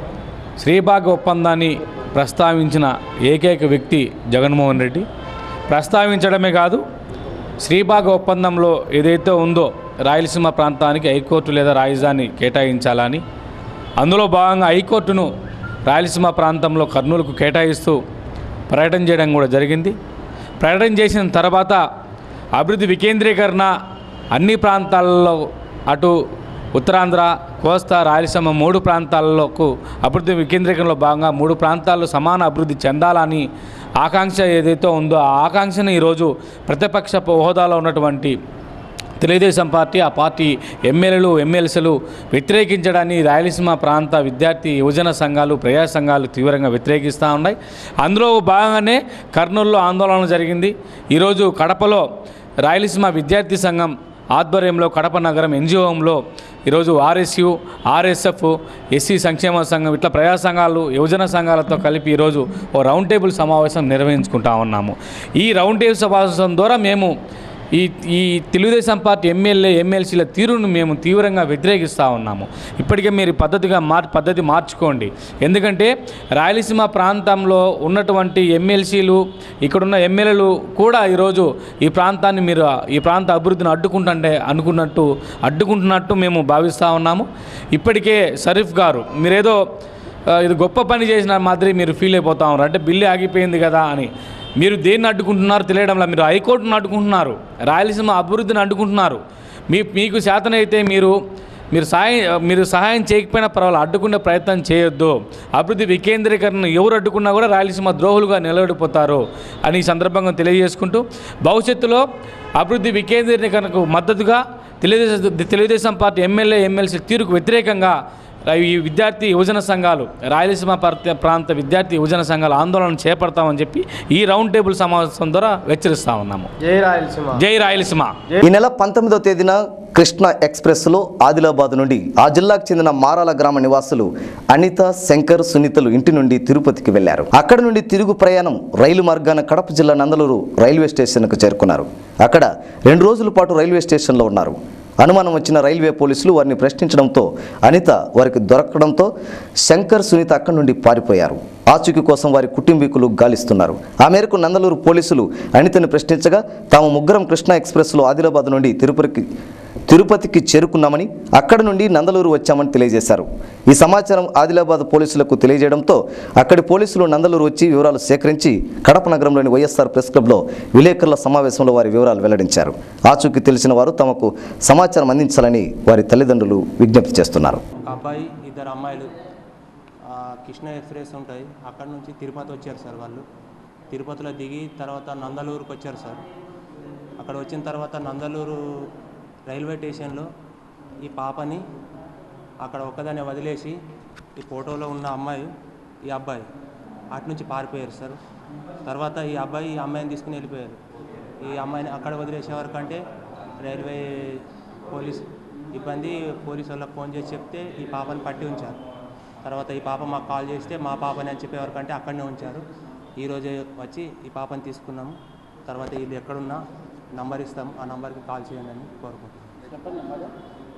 శ్రీబాగ్ ఒప్పందాన్ని ప్రస్తావించిన ఏకైక వ్యక్తి జగన్మోహన్ రెడ్డి ప్రస్తావించడమే కాదు శ్రీబాగ్ ఒప్పందంలో ఏదైతే ఉందో రాయలసీమ ప్రాంతానికి హైకోర్టు లేదా రాజధాని కేటాయించాలని అందులో భాగంగా హైకోర్టును రాయలసీమ ప్రాంతంలో కర్నూలుకు కేటాయిస్తూ ప్రకటన చేయడం కూడా జరిగింది ప్రకటన చేసిన తర్వాత అభివృద్ధి వికేంద్రీకరణ అన్ని ప్రాంతాలలో అటు ఉత్తరాంధ్ర కోస్తా రాయలసీమ మూడు ప్రాంతాలకు అభివృద్ధి వికేంద్రీకరణలో భాగంగా మూడు ప్రాంతాల్లో సమాన అభివృద్ధి చెందాలని ఆకాంక్ష ఏదైతే ఉందో ఆ ఆకాంక్షను ఈరోజు ప్రతిపక్ష హోదాలో ఉన్నటువంటి తెలుగుదేశం పార్టీ ఆ పార్టీ ఎమ్మెల్యేలు ఎమ్మెల్సీలు వ్యతిరేకించడాన్ని రాయలసీమ ప్రాంత విద్యార్థి యువజన సంఘాలు ప్రజా సంఘాలు తీవ్రంగా వ్యతిరేకిస్తూ ఉన్నాయి అందులో భాగంగానే కర్నూలులో ఆందోళన జరిగింది ఈరోజు కడపలో రాయలసీమ విద్యార్థి సంఘం ఆధ్వర్యంలో కడప నగరం ఎన్జిఓంలో ఈరోజు ఆర్ఎస్యు ఆర్ఎస్ఎఫ్ ఎస్సీ సంక్షేమ సంఘం ఇట్లా ప్రజా సంఘాలు యువజన సంఘాలతో కలిపి ఈరోజు ఓ రౌండ్ టేబుల్ సమావేశం నిర్వహించుకుంటా ఉన్నాము ఈ రౌండ్ టేబుల్ సమావేశం ద్వారా మేము ఈ ఈ తెలుగుదేశం పార్టీ ఎమ్మెల్యే ఎమ్మెల్సీల తీరును మేము తీవ్రంగా వ్యతిరేకిస్తూ ఉన్నాము ఇప్పటికే మీరు పద్ధతిగా మార్ పద్ధతి మార్చుకోండి ఎందుకంటే రాయలసీమ ప్రాంతంలో ఉన్నటువంటి ఎమ్మెల్సీలు ఇక్కడున్న ఎమ్మెల్యేలు కూడా ఈరోజు ఈ ప్రాంతాన్ని మీరు ఈ ప్రాంత అభివృద్ధిని అడ్డుకుంటుంటే అనుకున్నట్టు అడ్డుకుంటున్నట్టు మేము భావిస్తూ ఉన్నాము ఇప్పటికే షరీఫ్ గారు మీరేదో ఆ, ఇది గొప్ప పని చేసిన మాదిరి మీరు ఫీల్ అయిపోతా ఉన్నారు అంటే బిల్లు ఆగిపోయింది కదా అని మీరు దేన్ని అడ్డుకుంటున్నారు తెలియడంలో మీరు హైకోర్టును అడ్డుకుంటున్నారు రాయలసీమ అభివృద్ధిని అడ్డుకుంటున్నారు మీ మీకు శాతనైతే మీరు మీరు సహాయం మీరు సహాయం చేయకపోయినా పర్వాలేదు అడ్డుకునే ప్రయత్నం చేయొద్దు అభివృద్ధి వికేంద్రీకరణ ఎవరు అడ్డుకున్నా కూడా రాయలసీమ ద్రోహులుగా నిలబడిపోతారు అని ఈ సందర్భంగా తెలియజేసుకుంటూ భవిష్యత్తులో అభివృద్ధి వికేంద్రీకరణకు మద్దతుగా Telugudesam Telugudesam party MLA MLC తీరుకు వ్యతిరేకంగా ఈ విద్యార్థి యువజన సంఘాలు రాయలసీమ ప్రాంత ప్రాంత విద్యార్థి యువజన సంఘాల ఆందోళన చేపడతామని చెప్పి ఈ రౌండ్ టేబుల్ సమావేశం ద్వారా హెచ్చరిస్తా ఉన్నాము జై రాయలసీమ జై రాయలసీమ ఈ నెల పంతొమ్మిదో తేదీన కృష్ణ ఎక్స్ప్రెస్లో ఆదిలాబాద్ నుండి ఆ జిల్లాకు చెందిన మారాల గ్రామ నివాసులు అనిత శంకర్ సునీతలు ఇంటి నుండి తిరుపతికి వెళ్లారు అక్కడ నుండి తిరుగు ప్రయాణం రైలు మార్గాన కడప జిల్లా నందలూరు రైల్వే స్టేషన్కు చేరుకున్నారు అక్కడ రెండు రోజుల పాటు రైల్వే స్టేషన్లో ఉన్నారు అనుమానం వచ్చిన రైల్వే పోలీసులు వారిని ప్రశ్నించడంతో అనిత వారికి దొరకడంతో శంకర్ సునీత అక్కడి నుండి పారిపోయారు ఆచూకీ కోసం వారి కుటుంబీకులు గాలిస్తున్నారు ఆ మేరకు నందలూరు పోలీసులు అనితని ప్రశ్నించగా తాము ముగ్గురం కృష్ణా ఎక్స్ప్రెస్లో ఆదిలాబాద్ నుండి తిరుపతికి తిరుపతికి చేరుకున్నామని అక్కడి నుండి నందలూరు వచ్చామని తెలియజేశారు ఈ సమాచారం ఆదిలాబాద్ పోలీసులకు తెలియజేయడంతో అక్కడి పోలీసులు నందలూరు వచ్చి వివరాలు సేకరించి కడప నగరంలోని వైఎస్ఆర్ ప్రెస్ క్లబ్లో విలేకరుల సమావేశంలో వారి వివరాలు వెల్లడించారు ఆచూకీ తెలిసిన వారు తమకు సమాచారం అందించాలని వారి తల్లిదండ్రులు విజ్ఞప్తి చేస్తున్నారు ఒక అబ్బాయి ఇద్దరు అమ్మాయిలు ఆ, కృష్ణ ఎక్స్ప్రెస్ ఉంటాయి అక్కడ నుంచి తిరుపతి వచ్చారు సార్ వాళ్ళు తిరుపతిలో దిగి తర్వాత నందలూరుకి వచ్చారు సార్ అక్కడ వచ్చిన తర్వాత నందలూరు రైల్వే స్టేషన్లో ఈ పాపని అక్కడ ఒక్కదాన్ని వదిలేసి ఈ ఫోటోలో ఉన్న అమ్మాయి ఈ అబ్బాయి అటు నుంచి పారిపోయారు సార్ తర్వాత ఈ అబ్బాయి ఈ అమ్మాయిని తీసుకుని వెళ్ళిపోయారు ఈ అమ్మాయిని అక్కడ వదిలేసే వరకంటే రైల్వే పోలీస్ ఇబ్బంది పోలీసు వాళ్ళకి ఫోన్ చేసి చెప్తే ఈ పాపని పట్టి ఉంచారు తర్వాత ఈ పాప మాకు కాల్ చేస్తే మా పాపని అని చెప్పే వరకంటే అక్కడనే ఉంచారు ఈరోజే వచ్చి ఈ పాపని తీసుకున్నాము తర్వాత వీళ్ళు ఎక్కడున్నా నంబర్ ఇస్తాం ఆ నంబర్కి కాల్ చేయండి అని కోరుకుంటున్నాం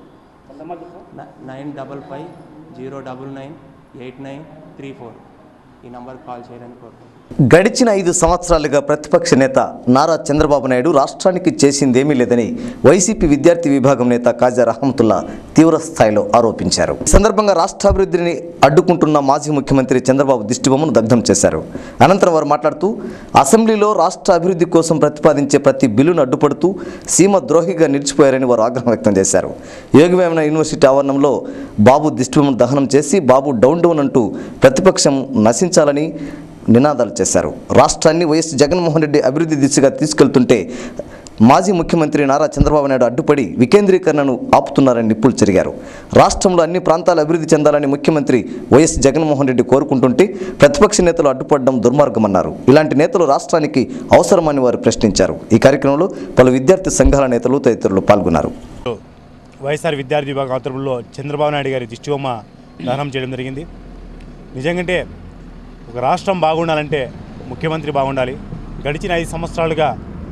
nine double five zero double nine eight nine three four ఈ నంబర్కి కాల్ చేయడానికి కోరుకుంటున్నాం గడిచిన ఐదు సంవత్సరాలుగా ప్రతిపక్ష నేత నారా చంద్రబాబు నాయుడు రాష్ట్రానికి చేసిందేమీ లేదని వైసీపీ విద్యార్థి విభాగం నేత కాజా రహమతుల్లా తీవ్ర స్థాయిలో ఆరోపించారు ఈ సందర్భంగా రాష్ట్రాభివృద్ధిని అడ్డుకుంటున్న మాజీ ముఖ్యమంత్రి చంద్రబాబు దిష్టిబొమ్మను దగ్ధం చేశారు అనంతరం వారు మాట్లాడుతూ అసెంబ్లీలో రాష్ట్ర అభివృద్ధి కోసం ప్రతిపాదించే ప్రతి బిల్లును అడ్డుపడుతూ సీమ ద్రోహిగా నిలిచిపోయారని వారు ఆగ్రహం వ్యక్తం చేశారు యోగవేమన యూనివర్సిటీ ఆవరణంలో బాబు దిష్టిబొమ్మను దహనం చేసి బాబు డౌన్ డౌన్ అంటూ ప్రతిపక్షం నశించాలని నినాదాలు చేశారు రాష్ట్రాన్ని వైఎస్ జగన్మోహన్ రెడ్డి అభివృద్ధి దిశగా తీసుకెళ్తుంటే మాజీ ముఖ్యమంత్రి నారా చంద్రబాబు నాయుడు అడ్డుపడి వికేంద్రీకరణను ఆపుతున్నారని నిప్పులు చెరిగారు రాష్ట్రంలో అన్ని ప్రాంతాలు అభివృద్ధి చెందాలని ముఖ్యమంత్రి వైఎస్ జగన్మోహన్ రెడ్డి కోరుకుంటుంటే ప్రతిపక్ష నేతలు అడ్డుపడడం దుర్మార్గమన్నారు ఇలాంటి నేతలు రాష్ట్రానికి అవసరమని వారు ప్రశ్నించారు ఈ కార్యక్రమంలో పలు విద్యార్థి సంఘాల నేతలు తదితరులు పాల్గొన్నారు వైఎస్ఆర్ విద్యార్థి విభాగం ఆధ్వర్యంలో చంద్రబాబు నాయుడు గారి దిష్టిబొమ్మ దహనం చేయడం జరిగింది నిజంగంటే ఒక రాష్ట్రం బాగుండాలంటే ముఖ్యమంత్రి బాగుండాలి గడిచిన ఐదు సంవత్సరాలుగా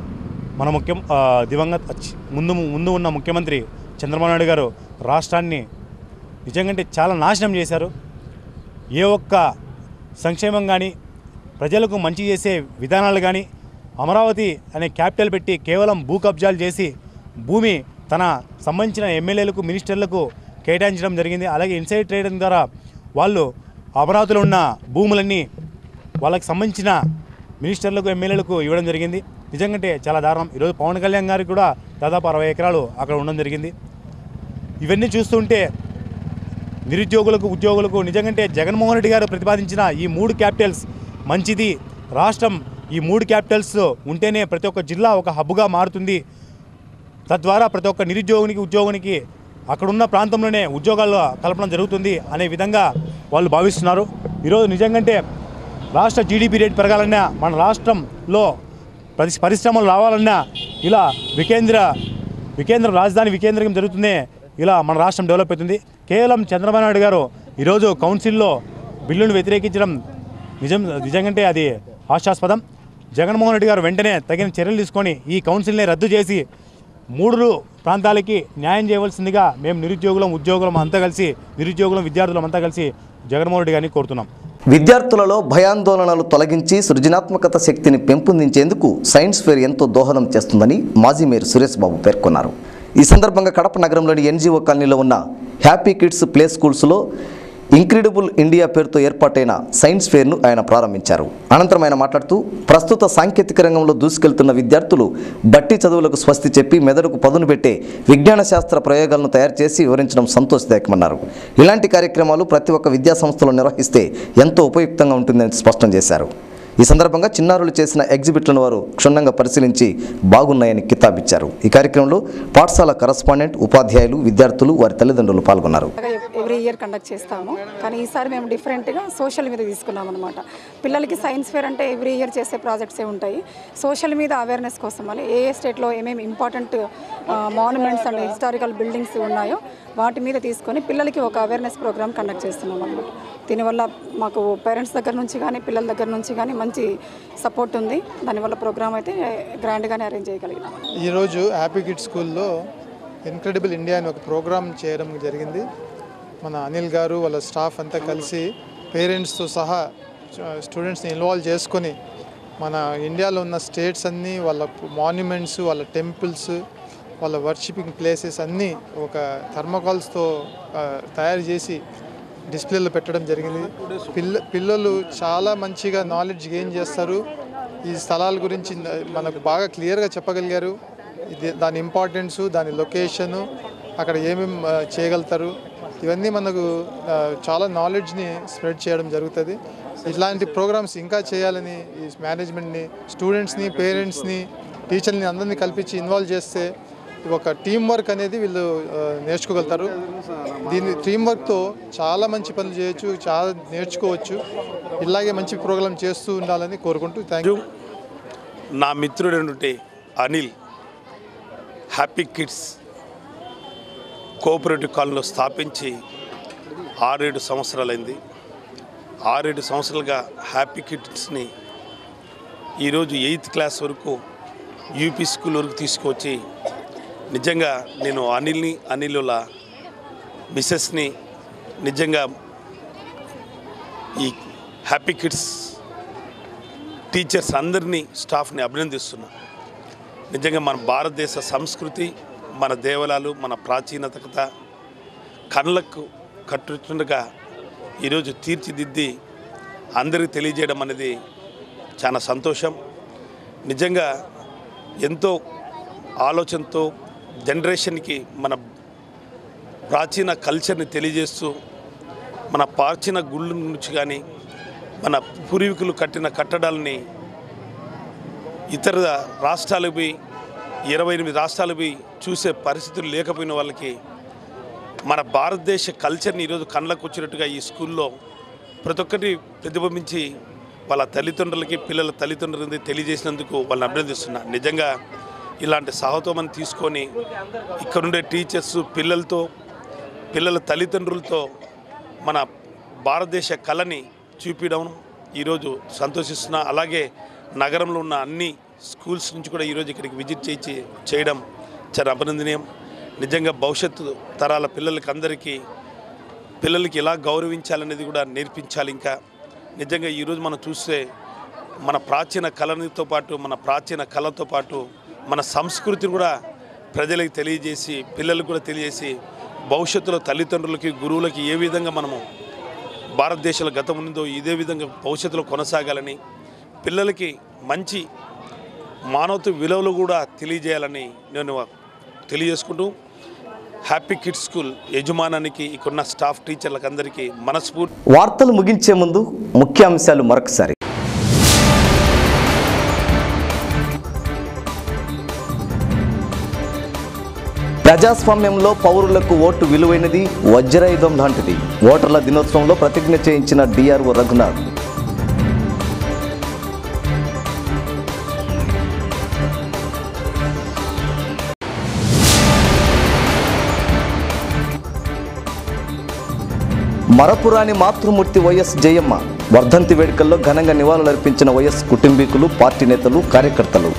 మన ముఖ్యం ఆ, దివంగత చి- ముందు ముందు ఉన్న ముఖ్యమంత్రి చంద్రబాబు నాయుడు గారు రాష్ట్రాన్ని నిజంగంటే చాలా నాశనం చేశారు ఏ ఒక్క సంక్షేమం కానీ ప్రజలకు మంచి చేసే విధానాలు కానీ అమరావతి అనే క్యాపిటల్ పెట్టి కేవలం భూ కబ్జాలు చేసి భూమి తన సంబంధించిన ఎమ్మెల్యేలకు మినిస్టర్లకు కేటాయించడం జరిగింది అలాగే ఇన్సైడ్ ట్రేడింగ్ ద్వారా వాళ్ళు అమరావతిలో ఉన్న భూములన్నీ వాళ్ళకి సంబంధించిన మినిస్టర్లకు ఎమ్మెల్యేలకు ఇవ్వడం జరిగింది నిజంగా చాలా దారుణం ఈరోజు పవన్ కళ్యాణ్ గారికి కూడా దాదాపు అరవై ఎకరాలు అక్కడ ఉండడం జరిగింది ఇవన్నీ చూస్తుంటే నిరుద్యోగులకు ఉద్యోగులకు నిజంగా జగన్మోహన్ రెడ్డి గారు ప్రతిపాదించిన ఈ మూడు క్యాపిటల్స్ మంచిది రాష్ట్రం ఈ మూడు క్యాపిటల్స్ ఉంటేనే ప్రతి ఒక్క జిల్లా ఒక హబ్గా మారుతుంది తద్వారా ప్రతి ఒక్క నిరుద్యోగునికి ఉద్యోగునికి అక్కడున్న ప్రాంతంలోనే ఉద్యోగాలు కల్పన జరుగుతుంది అనే విధంగా వాళ్ళు భావిస్తున్నారు ఈరోజు నిజంగంటే రాష్ట్ర జీడిపి రేట్ పెరగాలన్నా మన రాష్ట్రంలో పరి పరిశ్రమలు రావాలన్నా ఇలా వికేంద్ర వికేంద్ర రాజధాని వికేంద్రీకరణ జరుగుతుంది ఇలా మన రాష్ట్రం డెవలప్ అవుతుంది కేవలం చంద్రబాబు నాయుడు గారు ఈరోజు కౌన్సిల్లో బిల్లును వ్యతిరేకించడం నిజం నిజంగంటే అది హాస్యాస్పదం జగన్మోహన్ రెడ్డి గారు వెంటనే తగిన చర్యలు తీసుకొని ఈ కౌన్సిల్ని రద్దు చేసి మూడు ప్రాంతాలకి న్యాయం చేయవలసిందిగా మేము నిరుద్యోగులం ఉద్యోగులం అంతా కలిసి నిరుద్యోగులం విద్యార్థులం అంతా కలిసి జగన్మోహన్ రెడ్డి గారిని కోరుతున్నాం విద్యార్థులలో భయాందోళనలు తొలగించి సృజనాత్మకత శక్తిని పెంపొందించేందుకు సైన్స్ ఫేర్ ఎంతో దోహదం చేస్తుందని మాజీ మేయర్ సురేష్ బాబు పేర్కొన్నారు ఈ సందర్భంగా కడప నగరంలోని ఎన్జిఓ కాలనీలో ఉన్న హ్యాపీ కిడ్స్ ప్లే స్కూల్స్లో ఇంక్రెడిబుల్ ఇండియా పేరుతో ఏర్పాటైన సైన్స్ ఫేర్ను ఆయన ప్రారంభించారు అనంతరం ఆయన మాట్లాడుతూ ప్రస్తుత సాంకేతిక రంగంలో దూసుకెళ్తున్న విద్యార్థులు బట్టి చదువులకు స్వస్తి చెప్పి మెదడుకు పదును పెట్టే విజ్ఞాన శాస్త్ర ప్రయోగాలను తయారు చేసి వివరించడం సంతోషదాయకమన్నారు ఇలాంటి కార్యక్రమాలు ప్రతి ఒక్క విద్యా సంస్థలో నిర్వహిస్తే ఎంతో ఉపయుక్తంగా ఉంటుందని స్పష్టం చేశారు ఈ సందర్భంగా చిన్నారులు చేసిన ఎగ్జిబిట్లను వారు క్షుణ్ణంగా పరిశీలించి బాగున్నాయని కితాబిచ్చారు ఈ కార్యక్రమంలో పాఠశాల కరస్పాండెంట్ ఉపాధ్యాయులు విద్యార్థులు వారి తల్లిదండ్రులు పాల్గొన్నారు ఎవ్రీ ఇయర్ కండక్ట్ చేస్తాము కానీ ఈసారి మేము డిఫరెంట్గా సోషల్ మీద తీసుకున్నాం అనమాట పిల్లలకి సైన్స్ ఫేర్ అంటే ఎవ్రీ ఇయర్ చేసే ప్రాజెక్ట్సే ఉంటాయి సోషల్ మీద అవేర్నెస్ కోసం అని ఏ ఏ స్టేట్లో ఏమేమి important monuments and historical buildings ఉన్నాయో వాటి మీద తీసుకొని పిల్లలకి ఒక అవేర్నెస్ ప్రోగ్రామ్ కండక్ట్ చేస్తున్నాం అనమాట దీనివల్ల మాకు పేరెంట్స్ దగ్గర నుంచి కానీ పిల్లల దగ్గర నుంచి కానీ మంచి సపోర్ట్ ఉంది దానివల్ల ప్రోగ్రామ్ అయితే గ్రాండ్గానే అరేంజ్ చేయగలిగినాం ఈరోజు హ్యాపీ కిడ్స్ స్కూల్లో ఇన్క్రెడిబుల్ ఇండియా అని ఒక ప్రోగ్రామ్ చేయడం జరిగింది మన అనిల్ గారు వాళ్ళ స్టాఫ్ అంతా కలిసి పేరెంట్స్తో సహా స్టూడెంట్స్ని ఇన్వాల్వ్ చేసుకొని మన ఇండియాలో ఉన్న స్టేట్స్ అన్నీ వాళ్ళ మాన్యుమెంట్స్ వాళ్ళ టెంపుల్స్ వాళ్ళ వర్షిపింగ్ ప్లేసెస్ అన్నీ ఒక థర్మకాల్స్తో తయారు చేసి డిస్ప్లేలో పెట్టడం జరిగింది పిల్ల పిల్లలు చాలా మంచిగా నాలెడ్జ్ గెయిన్ చేస్తారు ఈ స్థలాల గురించి మనకు బాగా క్లియర్గా చెప్పగలిగారు ఇది దాని ఇంపార్టెన్సు దాని లొకేషను అక్కడ ఏమేమి ఆ, చేయగలుగుతారు ఇవన్నీ మనకు ఆ, చాలా నాలెడ్జ్ని స్ప్రెడ్ చేయడం జరుగుతుంది ఇట్లాంటి ప్రోగ్రామ్స్ ఇంకా చేయాలని ఈ మేనేజ్మెంట్ని స్టూడెంట్స్ని పేరెంట్స్ని టీచర్ని అందరినీ కల్పించి ఇన్వాల్వ్ చేస్తే ఒక టీం వర్క్ అనేది వీళ్ళు ఆ, నేర్చుకోగలుగుతారు దీని టీం వర్క్తో చాలా మంచి పనులు చేయొచ్చు చాలా నేర్చుకోవచ్చు ఇలాగే మంచి ప్రోగ్రాం చేస్తూ ఉండాలని కోరుకుంటూ థ్యాంక్ యూ నా మిత్రుడైనటువంటి అనిల్ హ్యాపీ కిడ్స్ కోఆపరేటివ్ కాలనీలో స్థాపించి ఆరేడు సంవత్సరాలైంది ఆరేడు సంవత్సరాలుగా హ్యాపీ కిడ్స్ని ఈరోజు ఎయిత్ క్లాస్ వరకు యూపీ స్కూల్ వరకు తీసుకొచ్చి నిజంగా నేను అనిల్ని అనిలుల మిస్సెస్ని నిజంగా ఈ హ్యాపీ కిడ్స్ టీచర్స్ అందరినీ స్టాఫ్ని అభినందిస్తున్నా నిజంగా మన భారతదేశ సంస్కృతి మన దేవాలయాలు మన ప్రాచీనత కళ్ళకు కట్టుతుండగా ఈరోజు తీర్చిదిద్ది అందరికీ తెలియజేయడం అనేది చాలా సంతోషం నిజంగా ఎంతో ఆలోచనతో జనరేషన్కి మన ప్రాచీన కల్చర్ని తెలియజేస్తూ మన ప్రాచీన గుళ్ళ నుంచి కానీ మన పూర్వీకులు కట్టిన కట్టడాలని ఇతర రాష్ట్రాలకు పోయి ఇరవై ఎనిమిది రాష్ట్రాలకు పోయి చూసే పరిస్థితులు లేకపోయిన వాళ్ళకి మన భారతదేశ కల్చర్ని ఈరోజు కళ్ళకు వచ్చినట్టుగా ఈ స్కూల్లో ప్రతి ఒక్కటి ప్రతిబింబించి వాళ్ళ తల్లిదండ్రులకి పిల్లల తల్లిదండ్రులకి తెలియజేసినందుకు వాళ్ళని అభినందిస్తున్నా నిజంగా ఇలాంటి సహతోమని తీసుకొని ఇక్కడుండే టీచర్స్ పిల్లలతో పిల్లల తల్లిదండ్రులతో మన భారతదేశ కళని చూపించడం ఈరోజు సంతోషిస్తున్నా అలాగే నగరంలో ఉన్న అన్ని స్కూల్స్ నుంచి కూడా ఈరోజు ఇక్కడికి విజిట్ చేయించి చేయడం చాలా అభినందనీయం నిజంగా భవిష్యత్తు తరాల పిల్లలకి అందరికీ పిల్లలకి ఎలా గౌరవించాలనేది కూడా నేర్పించాలి ఇంకా నిజంగా ఈరోజు మనం చూస్తే మన ప్రాచీన కళనితో పాటు మన ప్రాచీన కళతో పాటు మన సంస్కృతిని కూడా ప్రజలకు తెలియజేసి పిల్లలకు కూడా తెలియజేసి భవిష్యత్తులో తల్లిదండ్రులకి గురువులకి ఏ విధంగా మనము భారతదేశంలో గతం ఉందో ఇదే విధంగా భవిష్యత్తులో కొనసాగాలని పిల్లలకి మంచి మానవత విలువలు కూడా తెలియజేయాలని నేను తెలియజేసుకుంటూ హ్యాపీ కిడ్స్ స్కూల్ యజమానానికి ఇక్కడున్న స్టాఫ్ టీచర్లకు అందరికీ మనస్ఫూర్తి వార్తలు ముగించే ముందు ముఖ్యాంశాలు మరొకసారి ప్రజాస్వామ్యంలో పౌరులకు ఓటు విలువైనది వజ్రాయుధం లాంటిది ఓటర్ల దినోత్సవంలో ప్రతిజ్ఞ చేయించిన డిఆర్ఓ రఘునాథ్ మరపురాని మాతృమూర్తి వైఎస్ జయమ్మ వర్ధంతి వేడుకల్లో ఘనంగా నివాళులర్పించిన వైఎస్ కుటుంబీకులు పార్టీ నేతలు కార్యకర్తలు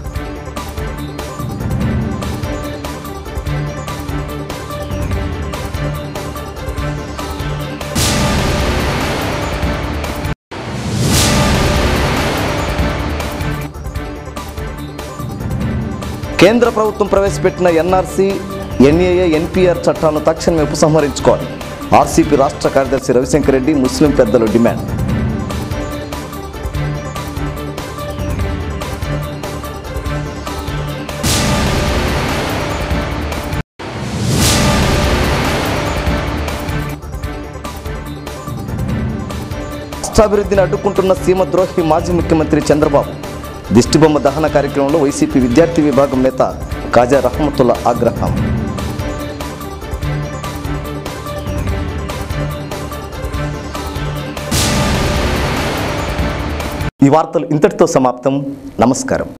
కేంద్ర ప్రభుత్వం ప్రవేశపెట్టిన ఎన్ఆర్సీ ఎన్ఏఏ ఎన్పిఆర్ చట్టాలను తక్షణమే ఉపసంహరించుకోవాలి ఆర్సీపీ రాష్ట్ర కార్యదర్శి రవిశంకర్ రెడ్డి ముస్లిం పెద్దలు డిమాండ్ రాష్ట్రాభివృద్ధిని అడ్డుకుంటున్న సీమద్రోహి మాజీ ముఖ్యమంత్రి చంద్రబాబు దిష్టిబొమ్మ దహన కార్యక్రమంలో వైసీపీ విద్యార్థి విభాగం నేత కాజా రహమతుల్లా ఆగ్రహం ఈ వార్తలు ఇంతటితో సమాప్తం నమస్కారం